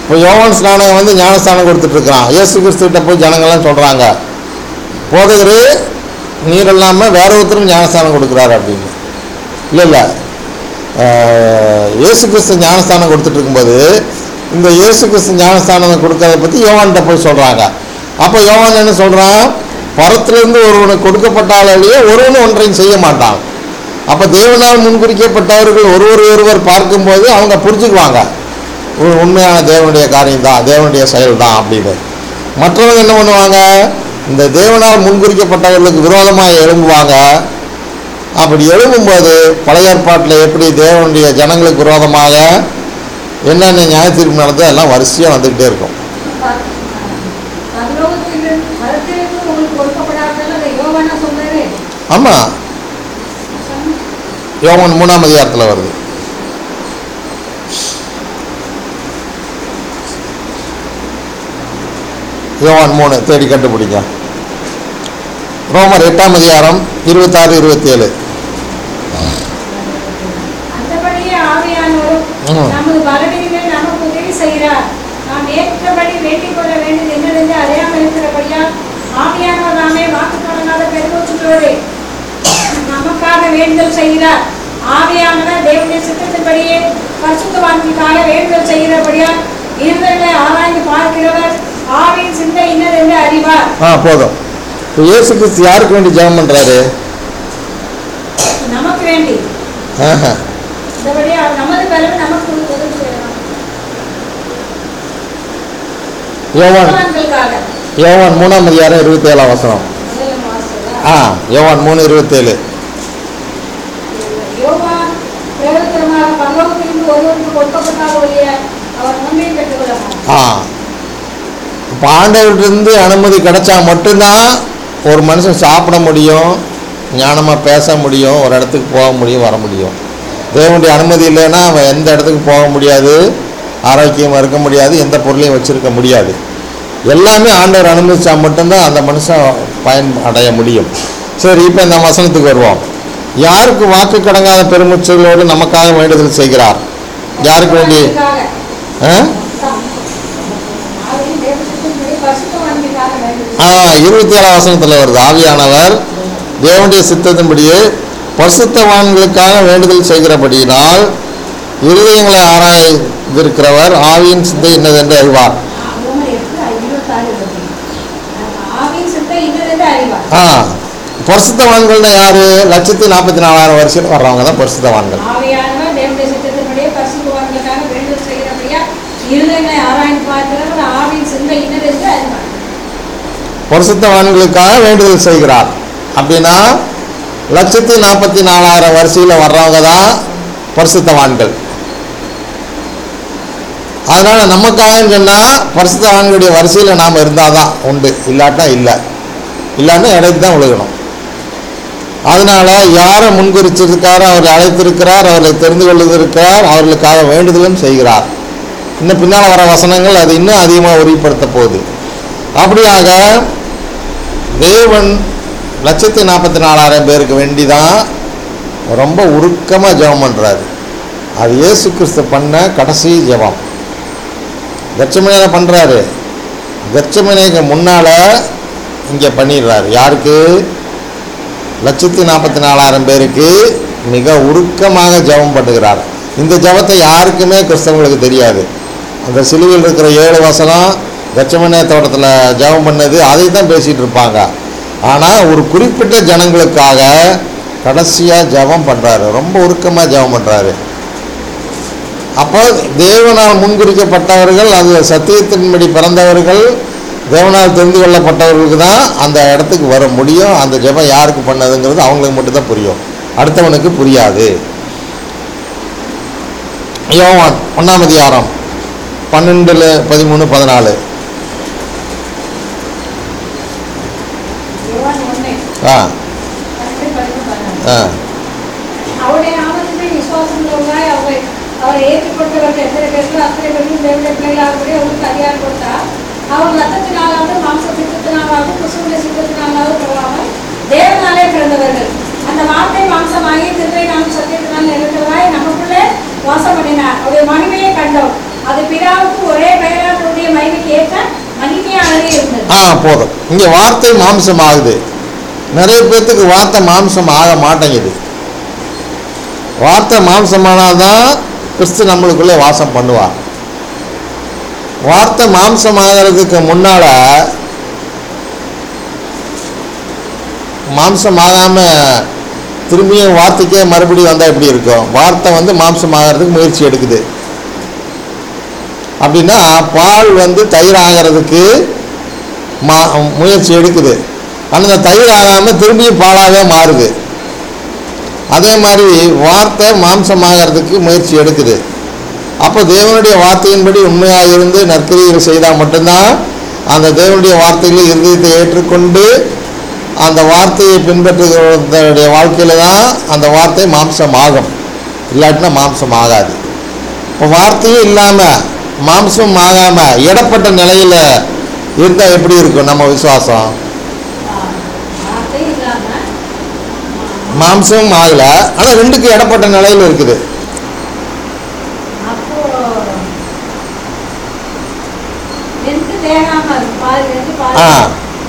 இப்போ யோவான் ஸ்நானகம் வந்து ஞானஸ்தானம் கொடுத்துட்டு இருக்கிறான் இயேசு கிறிஸ்துகிட்ட போய் ஜனங்கள்லாம் சொல்கிறாங்க போதகரே நீர் இல்லாமல் வேற ஒருத்தரும் ஞானஸ்தானம் கொடுக்குறாரு அப்படின்னு இல்லை இல்லை இயேசு கிறிஸ்து ஞானஸ்தானம் கொடுத்துட்டு இருக்கும்போது இந்த இயேசு கிறிஸ்து ஞானஸ்தானம் கொடுக்கறத பற்றி யோவான்கிட்ட போய் சொல்கிறாங்க அப்போ யோவான் என்ன சொல்கிறான் பரத்திலிருந்து ஒருவனுக்கு கொடுக்கப்பட்டாலேயே ஒருவனும் ஒன்றையும் செய்ய மாட்டான் அப்போ தேவனால் முன்குறிக்கப்பட்டவர்கள் ஒருவர் ஒருவர் பார்க்கும்போது அவங்க புரிஞ்சுக்குவாங்க உ- உண்மையான தேவனுடைய காரியம் தான் தேவனுடைய செயல் தான் அப்படின்னு மற்றவங்க என்ன பண்ணுவாங்க இந்த தேவனால் முன்குறிக்கப்பட்டவர்களுக்கு விரோதமாக எழும்புவாங்க அப்படி எழும்பும்போது பழைய ஏற்பாட்டில் எப்படி தேவனுடைய ஜனங்களுக்கு விரோதமாக என்னென்ன நியாயத்தீர்ப்பு நடந்தோ எல்லாம் வரிசையாக வந்துக்கிட்டே இருக்கும் பரலோகத்திலிருந்து மரத்திலிருந்து உங்களுக்கு கொடுக்கப்படாததால் அதை யோவானா சொன்னாரு ஆமாம் யோவான் மூணாம் அதிகாரத்தில் வருது யோவான் மூணு தேடி கண்டுபிடிங்க ரோமர் எட்டாம் அதிகாரம் இருபத்தாறு இருபத்தி ஏழு அந்தபடியே ஆவியானவரும் ம். நமது பலவீனங்கள் நமக்கு உதவி செய்கிறார் நாம் ஏற்றபடி வேண்டிக் கொள்ள வேண்டியது என்னவென்று அறியாமல் இருக்கிறபடியால் ஆவியானவர் நாமே வாக்கு தொடங்காத பெருமூச்சுகளோடு நமக்காக வேண்டுதல் செய்கிறார் ஆவியானவர் தேவனுடைய சித்தத்தின்படியே பரிசுத்தவான்களுக்காக வேண்டுதல் செய்கிறபடியால் இருவர்களை ஆராய்ந்து பார்க்கிறவர் ஆவியின் சிந்தை இன்னதென்று அறிவார் ஆ போதும் இப்போ இயேசு கிறிஸ்து யாருக்கு வேண்டி ஜெபம் பண்ணுறாரு நமக்கு வேண்டி ஆஹா இந்தபடி அவர் நமது பலன் நமக்கு உதவி செய்யலாம் யோவான் பரிசுத்தவான்களுக்காக யோவான் மூணாம் அதிகாரம் இருபத்தி ஏழாம் வசனம் முதல்ல வாசிச்சதா? ஆ யோவான் மூணு இருபத்தேழு யோவான் பிரயோஜனமாக பரலோகத்திலிருந்து ஒருவருக்கு கொடுக்கப்பட்டால் ஒழிய அவர் நன்மையை பெற்றுக்கொள்ள மாட்டார். ஆ இப்போ ஆண்டவர்கிட்டருந்து அனுமதி கிடைச்சா மட்டும்தான் ஒரு மனுஷன் சாப்பிட முடியும் ஞானமாக பேச முடியும் ஒரு இடத்துக்கு போக முடியும் வர முடியும் தேவனுடைய அனுமதி இல்லைன்னா அவன் எந்த இடத்துக்கு போக முடியாது ஆரோக்கியமாக இருக்க முடியாது எந்த பொருளையும் வச்சுருக்க முடியாது எல்லாமே ஆண்டவர் அனுமதிச்சா மட்டும்தான் அந்த மனுஷன் பயன் அடைய முடியும் சரி இப்போ இந்த வசனத்துக்கு வருவோம் யாருக்கு வாக்கு கடங்காத பெருமுச்சலோடு நமக்காக வேண்டுதல் செய்கிறார் யாருக்கு வேண்டி பரிசுத்தவான்களுக்காக. ஆ ஆவியின் தேவசத்தின்படி பரிசுத்தவான்களுக்காக வேண்டுதல். ஆ இருபத்தி ஏழாம் வசனத்தில் வருது ஆவியானவர் தேவனுடைய சித்தத்தின்படியே பரிசுத்தவான்களுக்காக வேண்டுதல் செய்கிறபடியினால் இருதயங்களை ஆராய்ந்திருக்கிறவர் ஆவியின் சிந்தை என்னதென்று அறிவார் ரோமர் எட்டு இருபத்தாறு இருபத்தி. ஆவியின் சிந்தை இன்னதென்று அறிவார் ஆ பரிசுத்தவான்கள்னா யாரு லட்சத்தி நாற்பத்தி நாலாயிரம் வருஷம் வர்றவங்க தான் பரிசுத்தவான்கள் ஆவியானவர் தேவனுடைய சித்தத்தின்படியே பரிசுத்தவான்களுக்காக வேண்டுதல் செய்கிறபடியா இருதயங்களை ஆராய்ந்து பார்க்கிறவர் ஆவியின் சிந்தை இன்னதென்று அறிவார் பரிசுத்தவான்களுக்காக வேண்டுதல் செய்கிறார் அப்படின்னா லட்சத்தி நாற்பத்தி நாலாயிரம் வரிசையில் வர்றவங்க தான் பரிசுத்தவான்கள் அதனால நமக்காக சொன்னால் பரிசுத்தவான்களுடைய வரிசையில் நாம் இருந்தால் தான் உண்டு இல்லாட்டா இல்லை இல்லைன்னா இடைக்கு தான் விழுகணும் அதனால யாரை முன்குறிச்சிருக்காரோ அவரை அழைத்திருக்கிறார் அவர்களை தெரிந்து கொள்வதற்கிறார் அவர்களுக்காக வேண்டுதலும் செய்கிறார் இன்னும் பின்னால் வர வசனங்கள் அது இன்னும் அதிகமாக உறுதிப்படுத்த போகுது அப்படியாக தேவன் லட்சத்தி நாற்பத்தி நாலாயிரம் பேருக்கு வேண்டி தான் ரொம்ப உருக்கமாக ஜெபம் பண்ணுறாரு அது இயேசு கிறிஸ்து பண்ண கடைசி ஜெபம் கச்சமனையில் பண்ணுறாரு கச்சமனைக்கு முன்னால் இங்கே பண்ணிடுறாரு யாருக்கு லட்சத்தி நாற்பத்தி நாலாயிரம் பேருக்கு மிக உருக்கமாக ஜெபம் பண்ணுகிறார் இந்த ஜெபத்தை யாருக்குமே கிறிஸ்தவங்களுக்கு தெரியாது அந்த சிலுவையில் இருக்கிற ஏழு வசனம் கச்சமனே தோட்டத்தில் ஜெபம் பண்ணது அதை தான் பேசிகிட்டு இருப்பாங்க ஆனால் ஒரு குறிப்பிட்ட ஜனங்களுக்காக கடைசியாக ஜெபம் பண்ணுறாரு ரொம்ப உருக்கமாக ஜெபம் பண்ணுறாரு அப்போ தேவனால் முன்குறிக்கப்பட்டவர்கள் அது சத்தியத்தின்படி பிறந்தவர்கள் தேவனால் தெரிந்து கொள்ளப்பட்டவர்களுக்கு தான் அந்த இடத்துக்கு வர முடியும் அந்த ஜெபம் யாருக்கு பண்ணதுங்கிறது அவங்களுக்கு மட்டும்தான் புரியும் அடுத்தவனுக்கு புரியாது யோவான் ஒன்றாம் அதிகாரம் பன்னெண்டுல பதிமூணு பதினாலு யோவான் ஒண்ணு, ஆ பன்னெண்டு, பதிமூணு, பதினாலு. ஆ அவருடைய நாமத்திலே விசுவாசம் உள்ளவர்களாய் அவரை அவரை ஏற்றுக்கொண்டவர்கள் எத்தனை பேர்கள் அத்தனை பேர்களும் தேவனுடைய பிள்ளைகளாகபடி அவங்களுக்கு அதிகாரம் கொடுத்தார் அவர் ரத்தத்தினாலாவது மாம்ச சித்தத்தினாலாவது கிறிஸ்துடைய சித்தத்தினாலாவது பிறவாமல் தேவனாலே பிறந்தவர்கள் அந்த வார்த்தை மாம்சமாகி திருவை நாம் சத்தியத்தினால் நிறைந்தவராய் நமக்குள்ளே வாசம் பண்ணினார் அவருடைய மகிமையை கண்டோம் அது பிதாவுக்கு ஒரே பெயரானுடைய மகிமைக்கு ஏற்ற மகிமையாகவே இருந்தது ஆ போதும் இங்கே வார்த்தை மாம்சம் ஆகுது நிறைய பேர்த்துக்கு வார்த்தை மாம்சம் ஆக மாட்டேங்குது வார்த்தை மாம்சமானாதான் கிறிஸ்து நம்மளுக்குள்ளே வாசம் பண்ணுவார் வார்த்தை மாம்சம் ஆகிறதுக்கு முன்னால மாம்சம் ஆகாம திரும்பியும் வார்த்தைக்கே மறுபடியும் வந்தால் எப்படி இருக்கும் வார்த்தை வந்து மாம்சம் ஆகிறதுக்கு முயற்சி எடுக்குது அப்படின்னா பால் வந்து தயிர் ஆகிறதுக்கு மா முயற்சி எடுக்குது ஆனால் அந்த தயிர் ஆகாமல் திரும்பியும் பாலாகவே மாறுது அதே மாதிரி வார்த்தை மாம்சமாகிறதுக்கு முயற்சி எடுக்குது அப்போ தேவனுடைய வார்த்தையின்படி உண்மையாக இருந்து நற்கிரியர்கள் செய்தால் மட்டும்தான் அந்த தேவனுடைய வார்த்தைகளை இருதயத்தை ஏற்றுக்கொண்டு அந்த வார்த்தையை பின்பற்றுகிறவருடைய வாழ்க்கையில் தான் அந்த வார்த்தை மாம்சம் ஆகும் இல்லாட்டினா மாம்சம் ஆகாது இப்போ வார்த்தையும் இல்லாமல் மாம்சம் ஆகாமல் இடப்பட்ட நிலையில் இருந்தால் எப்படி இருக்கும் நம்ம விசுவாசம் வார்த்தை இல்லாம மாம்சமும் ஆகலை ஆனால் ரெண்டுக்கு இடப்பட்ட நிலையில் இருக்குது அப்போ ரெண்டு வேகாம இருக்கும் பால் ரெண்டு ஆ பால்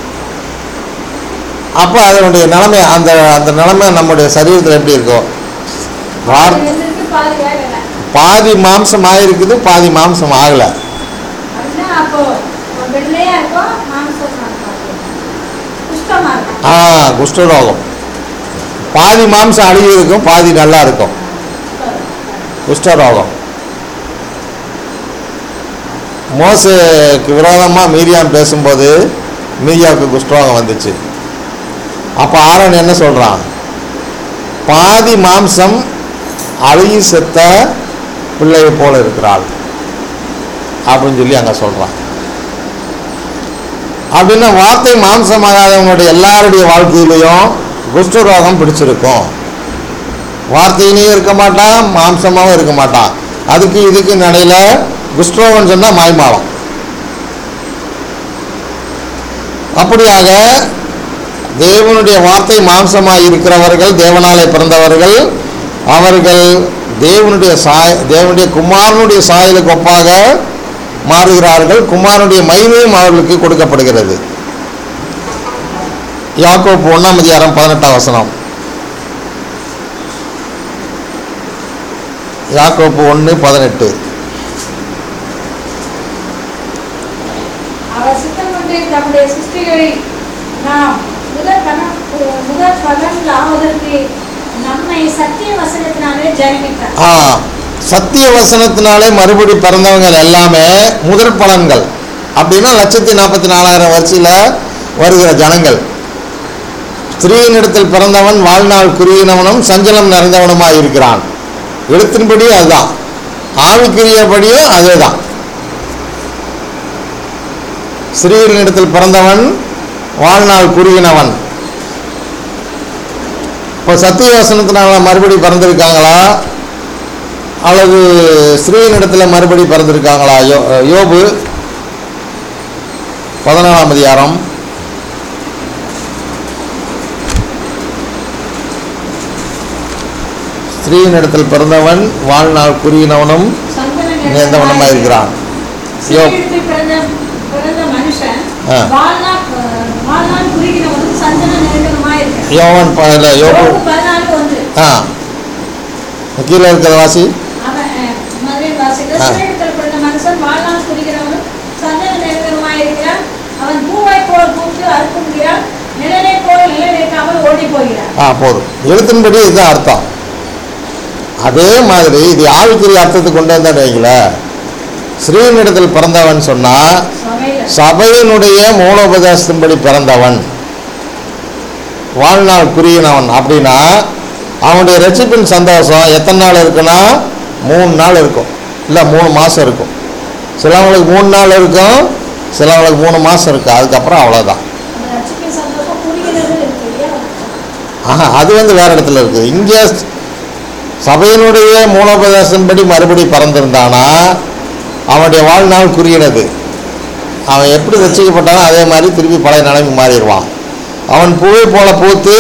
அப்போ அதனுடைய நிலைமை அந்த அந்த நிலைமை நம்முடைய சரீரத்தில் எப்படி இருக்கும் வார் பால் வெந்திருக்கு, பால் வேகல பாதி மாம்சம் ஆகிருக்குது பாதி மாம்சம் ஆகலை அப்படின்னா அப்போ வெள்ளையா இருக்கும் மாம்சமா இருக்கும் குஷ்டமா இருக்கும் ஆ குஷ்டரோகம் பாதி மாம்சம் அழுகி இருக்கும் பாதி நல்லா இருக்கும் குஷ்டரோகம் மோசேக்கு விரோதமாக மீரியாம் பேசும்போது மீரியாவுக்கு குஷ்டரோகம் வந்துச்சு அப்போ ஆரோன் என்ன சொல்கிறான் பாதி மாம்சம் அழுகி செத்த பிள்ளையை போல இருக்கிறாள் அப்படின்னு சொல்லி அங்கே சொல்கிறான் அப்படின்னா வார்த்தை மாம்சமாகாதவங்களுடைய எல்லாருடைய வாழ்க்கையிலையும் குஷ்டரோகம் பிடிச்சிருக்கும் வார்த்தையிலையும் இருக்க மாட்டான் மாம்சமாகவும் இருக்க மாட்டான் அதுக்கு இதுக்கு நடையில் குஷ்டரோகம் சொன்னால் மாய்மாலம் அப்படியாக தேவனுடைய வார்த்தை மாம்சமாக இருக்கிறவர்கள் தேவனாலே பிறந்தவர்கள் அவர்கள் தேவனுடைய சாய் தேவனுடைய குமாரனுடைய சாயலுக்கு ஒப்பாக மாறுகிறார்கள் குமாரனுடைய மகிமையும் அவர்களுக்கு கொடுக்கப்படுகிறது யாக்கோப்பு ஒன்றாம் அதிகாரம் பதினெட்டாம் வசனம் யாக்கோப்பு ஒன்று பதினெட்டு அவர் சித்தம் கொண்டு தம்முடைய சிருஷ்டிகளில் நாம் முதற் பலன் முதற் பலன் ஆவதற்கு நம்மை சத்திய வசனத்தினாலே ஜெனிப்பித்தார் ஆ சத்திய வசனத்தினாலே மறுபடி பிறந்தவங்க எல்லாமே முதற் பலன்கள் அப்படின்னா லட்சத்தி நாற்பத்தி நாலாயிரம் வரிசையில் வருகிற ஜனங்கள் ஸ்திரீயினிடத்தில் பிறந்தவன் வாழ்நாள் குறுகினவனும் சஞ்சலம் நிறைந்தவனுமாய் இருக்கிறான் எழுத்தின்படி அதுதான் ஆவிக்குரியபடியும் அதே தான் ஸ்திரீயினிடத்தில் பிறந்தவன் வாழ்நாள் குறுகினவன் இப்போ சத்திய வசனத்தினால மறுபடி பிறந்திருக்காங்களா அல்லது ஸ்ரீனிடத்தில் மறுபடி பிறந்திருக்காங்களா யோ யோபு பதினாலாம் அதிகாரம் ஸ்ரீனிடத்தில் பிறந்தவன் வாழ்நாள் குறுகினவனும் நேர்ந்தவனுமாய் இருக்கிறான் யோப் ஸ்ரீனிடத்தில் பிறந்த பிறந்த மனுஷன் ஆ. வாழ்நாள் அஹ், வாழ்நாள் குறுகினவனும் சந்தன நிறைந்தவனுமாய் இருக்கிறான் யோவன் ப- இல்ல, யோபு யோபு பதினாலு ஒன்று ஆ கீழே இருக்கிற வாசி அவன் அஹ், மதுரையில் வாசிக்கிற ஆ. ஸ்ரீனிடத்தில் பிறந்த மனுஷன் வாழ்நாள் குறுகினவனும் சந்தன நிறைந்தவனுமாய் இருக்கிறான் அவன் பூவை போல் பூத்து அறுக்குகிறான் நிழலை போல் நிழலிருக்காமல் ஓடி போகிறான் ஆ போதும் எழுத்தின்படி இதுதான் அர்த்தம் அதே மாதிரி இது ஆவிக்குரிய அர்த்தத்தை கொண்டு வந்தான்னு வைங்களேன் ஸ்ரீனிடத்தில் பிறந்தவன் சொன்னால் சபையில சபையினுடைய மூலோபதேசத்தின்படி பிறந்தவன் வாழ்நாள் குறியினவன் அப்படின்னா அவனுடைய ரட்சிப்பின் சந்தோஷம் எத்தனை நாள் இருக்குன்னா மூணு நாள் இருக்கும் இல்லை மூணு மாதம் இருக்கும் சிலவங்களுக்கு மூணு நாள் இருக்கும் சிலவங்களுக்கு மூணு மாதம் இருக்கும் அதுக்கப்புறம் அவ்வளோதான் அந்த ரட்சிப்பின் சந்தோஷம் குறுகினது இருக்கு இல்லையா ஆஹா அது வந்து வேறு இடத்துல இருக்குது இங்கே சபையினுடைய மூலோபதேசன்படி மறுபடி பிறந்திருந்தானா அவனுடைய வாழ்நாள் குறியினது அவன் எப்படி ரசிக்கப்பட்டானோ அதே மாதிரி திருப்பி பழைய நிலைமை மாறிடுவான் அவன் பூவை போல பூத்து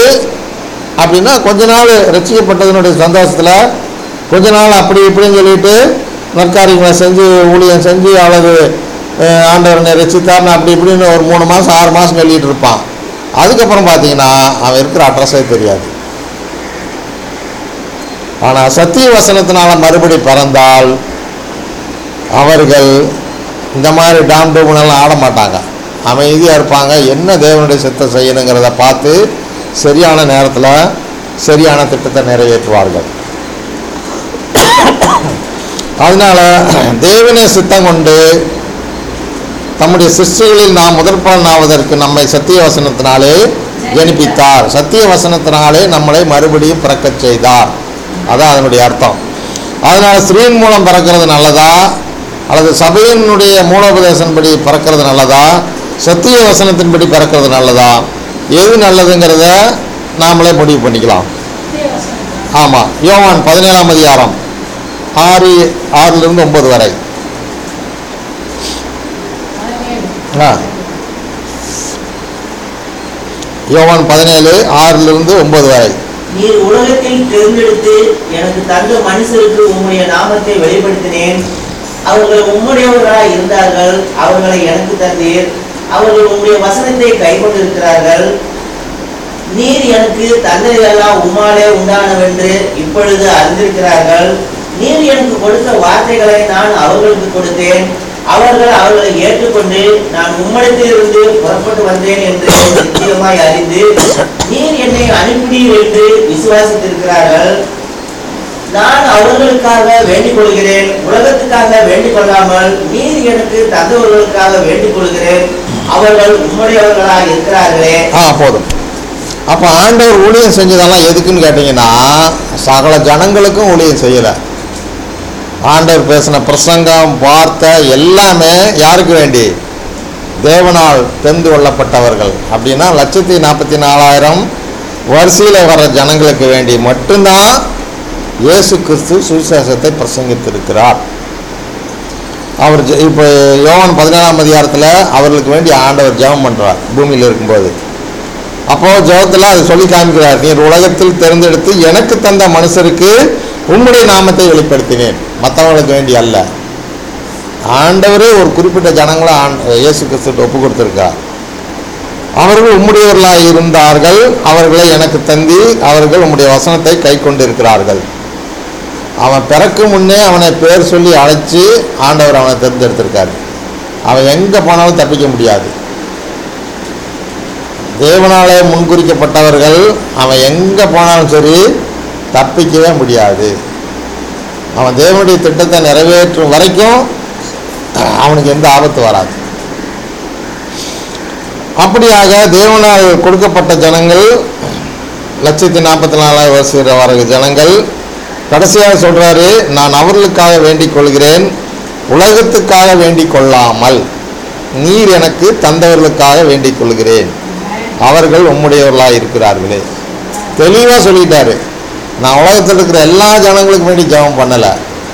அப்படின்னா கொஞ்ச நாள் ரசிக்கப்பட்டதனுடைய சந்தோஷத்தில் கொஞ்ச நாள் அப்படி இப்படின்னு சொல்லிட்டு நற்காரியங்களை செஞ்சு ஊழியம் செஞ்சு அல்லது அஹ், ஆண்டவரனை ரசித்தார்னு அப்படி இப்படின்னு ஒரு மூணு மாதம் ஆறு மாதம் சொல்லிட்டு இருப்பான் அதுக்கப்புறம் பார்த்தீங்கன்னா அவன் இருக்கிற அட்ரஸே தெரியாது ஆனால் சத்திய வசனத்தினால மறுபடி பிறந்தால் அவர்கள் இந்த மாதிரி டாம் டூம்னெல்லாம் ஆட மாட்டாங்க அமைதியாக இருப்பாங்க என்ன தேவனுடைய சித்தம் செய்யணுங்கிறத பார்த்து சரியான நேரத்தில் சரியான திட்டத்தை நிறைவேற்றுவார்கள் அதனால தேவனே சித்தம் கொண்டு தம்முடைய சிருஷ்டிகளில் நாம் முதற் பலனாவதற்கு நம்மை சத்திய வசனத்தினாலே ஜனிப்பித்தார் சத்திய வசனத்தினாலே நம்மளை மறுபடியும் பிறக்கச் செய்தார் அதான் அதனுடைய அர்த்தம் அதனால் ஸ்திரீன் மூலம் பிறக்கிறது நல்லதா அல்லது சபையினுடைய மூலோபதேசன்படி பிறக்கிறது நல்லதா சத்திய வசனத்தின்படி பிறக்கிறது நல்லதா எது நல்லதுங்கிறத நாமளே முடிவு பண்ணிக்கலாம் தேவசனம் ஆமாம் யோவான் பதினேழாம் அதிகாரம் ஆறு ஆறிலிருந்து ஒன்பது வரை ஆ யோவான் பதினேழு ஆறிலிருந்து ஒன்பது வரை நீர் உலகத்தில் தேர்ந்தெடுத்து எனக்கு தந்த மனுஷருக்கு உம்முடைய நாமத்தை வெளிப்படுத்தினேன் அவர்கள் உம்முடையவர்களாய் இருந்தார்கள் அவர்களை எனக்கு தந்தீர் அவர்கள் உம்முடைய வசனத்தை கைக்கொண்டிருக்கிறார்கள் நீர் எனக்கு தந்ததையெல்லாம் உம்மாலே உண்டானவென்று இப்பொழுது அறிந்திருக்கிறார்கள் நீர் எனக்கு கொடுத்த வார்த்தைகளை நான் அவர்களுக்கு கொடுத்தேன் அவர்கள் அவர்களை ஏற்றுக்கொண்டு நான் உம்மிடத்திலிருந்து புறப்பட்டு வந்தேன் என்று நிச்சயமாய் அறிந்து நீர் என்னை அனுப்பினீர் என்று விசுவாசித்திருக்கிறார்கள் நான் அவர்களுக்காக வேண்டிக் கொள்கிறேன் உலகத்துக்காக வேண்டிக் கொள்ளாமல் நீர் எனக்கு தந்தவர்களுக்காக வேண்டிக் கொள்கிறேன் அவர்கள் உம்முடையவர்களாக இருக்கிறார்களே ஆ போதும் அப்போ ஆண்டவர் ஊழியம் செஞ்சதெல்லாம் எதுக்குன்னு கேட்டிங்கன்னா சகல ஜனங்களுக்கும் ஊழியம் செய்யலை ஆண்டவர் பேசின பிரசங்கம் வார்த்தை எல்லாமே யாருக்கு வேண்டி தேவனால் தெரிந்து கொள்ளப்பட்டவர்கள் அப்படின்னா லட்சத்தி நாற்பத்தி நாலாயிரம் வரிசையில் வர ஜனங்களுக்கு வேண்டி மட்டும்தான் இயேசு கிறிஸ்து சுவிசேஷத்தை பிரசங்கித்திருக்கிறார் அவர் ஜெ- இப்போ யோவான் பதினேழாம் அதிகாரத்தில் அவர்களுக்கு வேண்டி ஆண்டவர் ஜெபம் பண்ணுறார் பூமியில் இருக்கும்போது அப்போது ஜெபத்தில் அது சொல்லி காமிக்கிறார் நீர் உலகத்தில் தேர்ந்தெடுத்து எனக்கு தந்த மனுஷருக்கு உம்முடைய நாமத்தை வெளிப்படுத்தினேன் மற்றவங்களுக்கு வேண்டி அல்ல ஆண்டவரே ஒரு குறிப்பிட்ட ஜனங்களை ஆண் இயேசு கிறிஸ்துட்டு ஒப்பு கொடுத்துருக்கார் அவர்கள் உம்முடையவர்களாக இருந்தார்கள் அவர்களை எனக்கு தந்தி அவர்கள் உம்முடைய வசனத்தை கை கொண்டிருக்கிறார்கள் அவன் பிறக்கும் முன்னே அவனை பேர் சொல்லி அழைச்சி ஆண்டவர் அவனை தேர்ந்தெடுத்திருக்காரு அவன் எங்கே போனாலும் தப்பிக்க முடியாது தேவனாலே முன்குறிக்கப்பட்டவர்கள் அவன் எங்கே போனாலும் சரி தப்பிக்கவே முடியாது அவன் தேவனுடைய திட்டத்தை நிறைவேற்றும் வரைக்கும் அவனுக்கு எந்த ஆபத்து வராது அப்படியாக தேவனால் கொடுக்கப்பட்ட ஜனங்கள் லட்சத்தி நாற்பத்தி நாலாயிரம் வருஷ வர ஜனங்கள் கடைசியாக சொல்றாரு நான் அவர்களுக்காக வேண்டிக் கொள்கிறேன் உலகத்துக்காக வேண்டிக் கொள்ளாமல் நீர் எனக்கு தந்தவர்களுக்காக வேண்டிக் கொள்கிறேன் அவர்கள் உம்முடையவர்களாக இருக்கிறார்களே தெளிவாக சொல்லிட்டாரு நான் உலகத்தில் இருக்கிற எல்லா ஜனங்களுக்கும் வேண்டி ஜெபம் பண்ணலை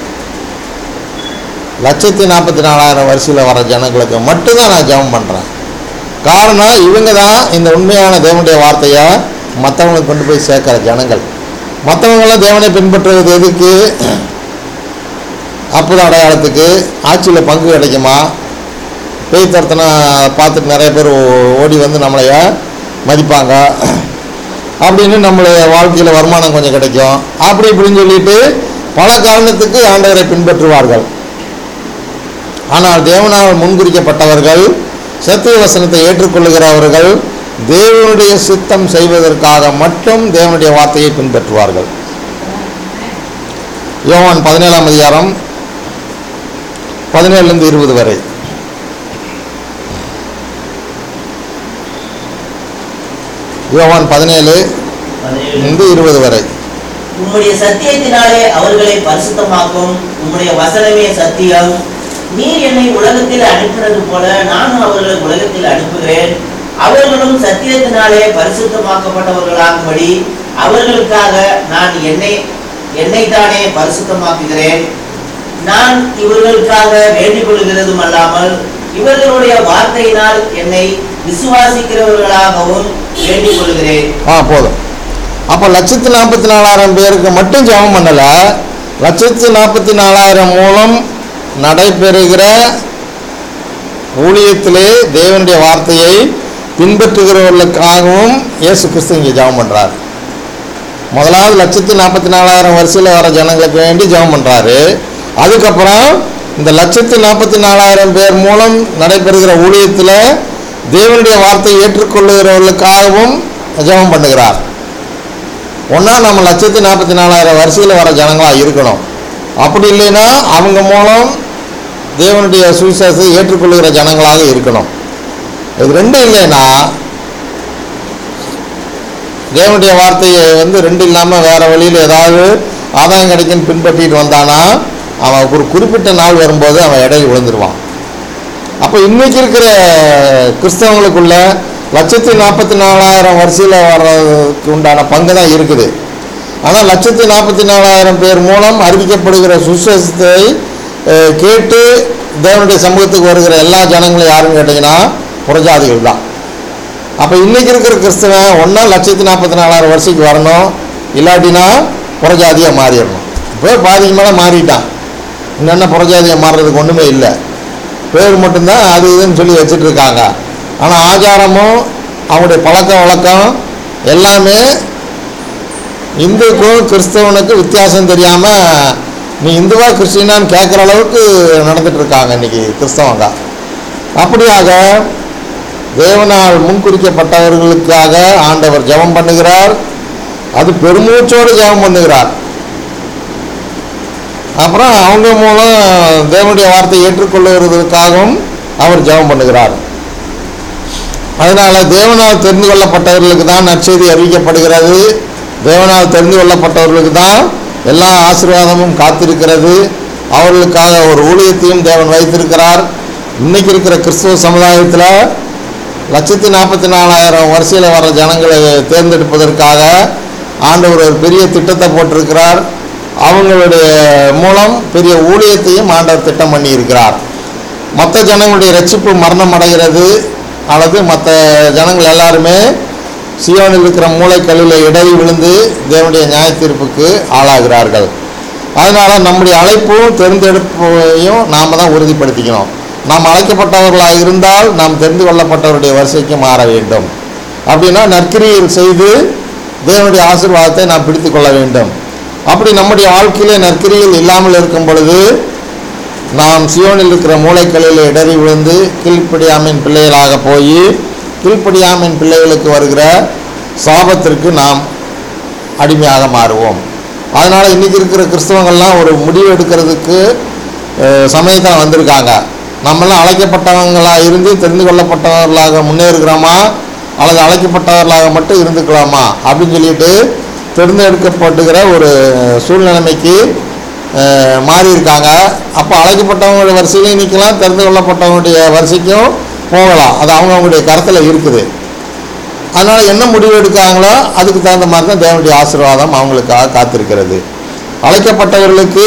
லட்சத்தி நாற்பத்தி நாலாயிரம் வரிசையில் வர ஜனங்களுக்கு மட்டும்தான் நான் ஜெபம் பண்ணுறேன் காரணம் இவங்க தான் இந்த உண்மையான தேவனுடைய வார்த்தையை மற்றவங்களுக்கு கொண்டு போய் சேர்க்குற ஜனங்கள் மற்றவங்களாம் தேவனை பின்பற்றுவது எதுக்கு அற்புத அடையாளத்துக்கு ஆட்சியில் பங்கு கிடைக்குமா பேய் தரத்தனை பார்த்துட்டு நிறைய பேர் ஓ- ஓடி வந்து நம்மளைய மதிப்பாங்க அப்படின்னு நம்மளுடைய வாழ்க்கையில் வருமானம் கொஞ்சம் கிடைக்கும் அப்படி இப்படின்னு சொல்லிட்டு பல காரணத்துக்கு ஆண்டவரை பின்பற்றுவார்கள் ஆனால் தேவனால் முன்குறிக்கப்பட்டவர்கள் சத்திய வசனத்தை ஏற்றுக்கொள்ளுகிறவர்கள் தேவனுடைய சித்தம் செய்வதற்காக மட்டும் தேவனுடைய வார்த்தையை பின்பற்றுவார்கள் யோவான் பதினேழாம் அதிகாரம் பதினேழுலேருந்து இருபது வரை யோவான் பதினேழு பதினேழு. இருந்து இருபது வரை உம்முடைய சத்தியத்தினாலே அவர்களை பரிசுத்தமாக்கும் உம்முடைய வசனமே சத்தியம் நீர் என்னை உலகத்தில் அனுப்பினது போல நானும் அவர்களை உலகத்தில் அனுப்புகிறேன் அவர்களும் சத்தியத்தினாலே பரிசுத்தமாக்கப்பட்டவர்களாகும்படி அவர்களுக்காக நான் என்னை என்னைத்தானே பரிசுத்தமாக்குகிறேன் நான் இவர்களுக்காக வேண்டிக் கொள்கிறதும் அல்லாமல் இவர்களுடைய வார்த்தையினால் என்னை விசுவாசிக்கிறவர்களாகவும் வேண்டிக் கொள்கிறேன் ஆ போதும் அப்போ லட்சத்து நாற்பத்தி நாலாயிரம் பேருக்கு மட்டும் ஜெபம் பண்ணலை லட்சத்து நாற்பத்தி நாலாயிரம் மூலம் நடைபெறுகிற ஊழியத்திலே தேவனுடைய வார்த்தையை பின்பற்றுகிறவர்களுக்காகவும் இயேசு கிறிஸ்து இங்கே ஜெபம் பண்ணுறார் முதலாவது லட்சத்தி நாற்பத்தி நாலாயிரம் வரிசையில் வர ஜனங்களுக்கு வேண்டி ஜெபம் பண்ணுறாரு அதுக்கப்புறம் இந்த லட்சத்தி நாற்பத்தி நாலாயிரம் பேர் மூலம் நடைபெறுகிற ஊழியத்தில் தேவனுடைய வார்த்தையை ஏற்றுக்கொள்ளுகிறவர்களுக்காகவும் ஜெபம் பண்ணுகிறார் ஒன்றா நம்ம லட்சத்தி நாற்பத்தி நாலாயிரம் வரிசையில் வர ஜனங்களாக இருக்கணும் அப்படி இல்லைன்னா அவங்க மூலம் தேவனுடைய சுவிசேஷத்தை ஏற்றுக்கொள்கிற ஜனங்களாக இருக்கணும் இது ரெண்டும் இல்லைன்னா தேவனுடைய வார்த்தையை வந்து ரெண்டு இல்லாமல் வேற வழியில் ஏதாவது ஆதாயம் கிடைக்குன்னு பின்பற்றிட்டு வந்தானா அவன் ஒரு குறிப்பிட்ட நாள் வரும்போது அவன் இடையில் விழுந்துருவான் அப்போ இன்னைக்கு இருக்கிற கிறிஸ்தவங்களுக்குள்ள லட்சத்தி நாற்பத்தி நாலாயிரம் வரிசையில் வர்றதுக்கு உண்டான பங்கு தான் இருக்குது ஆனால் லட்சத்தி நாற்பத்தி நாலாயிரம் பேர் மூலம் அறிவிக்கப்படுகிற சுசேஷத்தை அஹ், கேட்டு தேவனுடைய சமூகத்துக்கு வருகிற எல்லா ஜனங்களும் யாருன்னு கேட்டிங்கன்னா புறஜாதிகள் தான் அப்போ இன்னைக்கு இருக்கிற கிறிஸ்தவன் ஒன்றா லட்சத்தி நாற்பத்தி நாலாயிரம் வருஷத்துக்கு வரணும் இல்லாட்டினா புறஜாதியாக மாறிடணும் இப்போ பாதிக்கு மேலே மாறிட்டான் இன்னென்ன புறஜாதியாக மாறுறதுக்கு ஒன்றுமே இல்லை பேர் மட்டும்தான் அது இதுன்னு சொல்லி வச்சுட்டு இருக்காங்க ஆனால் ஆச்சாரமும் அவங்களுடைய பழக்க வழக்கம் எல்லாமே இந்துக்கும் கிறிஸ்தவனுக்கும் வித்தியாசம் தெரியாமல் நீ இந்துவா கிறிஸ்டினான்னு கேட்குற அளவுக்கு நடந்துட்டு இருக்காங்க இன்னைக்கு கிறிஸ்தவங்க அப்படியாக தேவனால் முன்குறிக்கப்பட்டவர்களுக்காக ஆண்டவர் ஜெபம் பண்ணுகிறார் அது பெருமூச்சோடு ஜெபம் பண்ணுகிறார் அப்புறம் அவங்க மூலம் தேவனுடைய வார்த்தையை ஏற்றுக்கொள்ளுகிறதுக்காகவும் அவர் ஜெபம் பண்ணுகிறார் அதனால தேவனால் தெரிந்து கொள்ளப்பட்டவர்களுக்கு தான் நற்செய்தி அறிவிக்கப்படுகிறது தேவனால் தெரிந்து கொள்ளப்பட்டவர்களுக்கு தான் எல்லா ஆசீர்வாதமும் காத்திருக்கிறது அவர்களுக்காக ஒரு ஊழியத்தையும் தேவன் வைத்திருக்கிறார் இன்னைக்கு இருக்கிற கிறிஸ்துவ சமுதாயத்தில் லட்சத்தி நாற்பத்தி நாலாயிரம் வரிசையில் வர ஜனங்களை தேர்ந்தெடுப்பதற்காக ஆண்டவர் ஒரு பெரிய திட்டத்தை போட்டிருக்கிறார் அவங்களுடைய மூலம் பெரிய ஊழியத்தையும் ஆண்டவர் திட்டம் பண்ணியிருக்கிறார் மற்ற ஜனங்களுடைய ரட்சிப்பு மரணம் அடைகிறது அல்லது மற்ற ஜனங்கள் எல்லாருமே சியோனில் இருக்கிற மூளைக்கல்லில் இடறி விழுந்து தேவனுடைய நியாய தீர்ப்புக்கு ஆளாகிறார்கள் அதனால் நம்முடைய அழைப்பும் தேர்ந்தெடுப்பையும் நாம் தான் உறுதிப்படுத்திக்கணும் நாம் அழைக்கப்பட்டவர்களாக இருந்தால் நாம் தெரிந்து கொள்ளப்பட்டவருடைய வரிசைக்கு மாற வேண்டும் அப்படின்னா நற்கிரியில் செய்து தேவனுடைய ஆசீர்வாதத்தை நாம் பிடித்து கொள்ள வேண்டும் அப்படி நம்முடைய வாழ்க்கையிலே நற்கிரியில் இல்லாமல் இருக்கும் பொழுது நாம் சியோனில் இருக்கிற மூளைக்கல்லில் இடறி விழுந்து கீழ்ப்படியாமின் பிள்ளைகளாக போய் கீழ்ப்படியாமின் பிள்ளைகளுக்கு வருகிற சாபத்திற்கு நாம் அடிமையாக மாறுவோம் அதனால் இன்றைக்கி இருக்கிற கிறிஸ்தவங்கள்லாம் ஒரு முடிவு எடுக்கிறதுக்கு அஹ், சமயத்தில் வந்திருக்காங்க நம்மளாம் அழைக்கப்பட்டவங்களாக இருந்து தெரிந்து கொள்ளப்பட்டவர்களாக முன்னேறுகிறோமா அல்லது அழைக்கப்பட்டவர்களாக மட்டும் இருந்துக்கலாமா அப்படின்னு சொல்லிட்டு தேர்ந்தெடுக்கப்படுகிற ஒரு சூழ்நிலைமைக்கு அஹ், மாறி இருக்காங்க அப்போ அழைக்கப்பட்டவங்களுடைய வரிசையிலையும் நிற்கலாம் தெரிந்து கொள்ளப்பட்டவங்களுடைய வரிசைக்கும் போகலாம் அது அவங்கவுங்களுடைய கருத்தில் இருக்குது அதனால் என்ன முடிவு எடுக்காங்களோ அதுக்கு தகுந்த மாதிரி தான் தேவனுடைய ஆசீர்வாதம் அவங்களுக்காக காத்திருக்கிறது அழைக்கப்பட்டவர்களுக்கு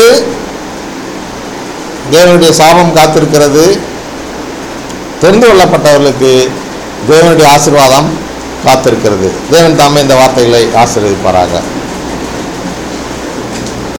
தேவனுடைய சாபம் காத்திருக்கிறது தெரிந்து கொள்ளப்பட்டவர்களுக்கு தேவனுடைய ஆசீர்வாதம் காத்திருக்கிறது தேவன் தாமே இந்த வார்த்தைகளை ஆசீர்வதிப்பாராக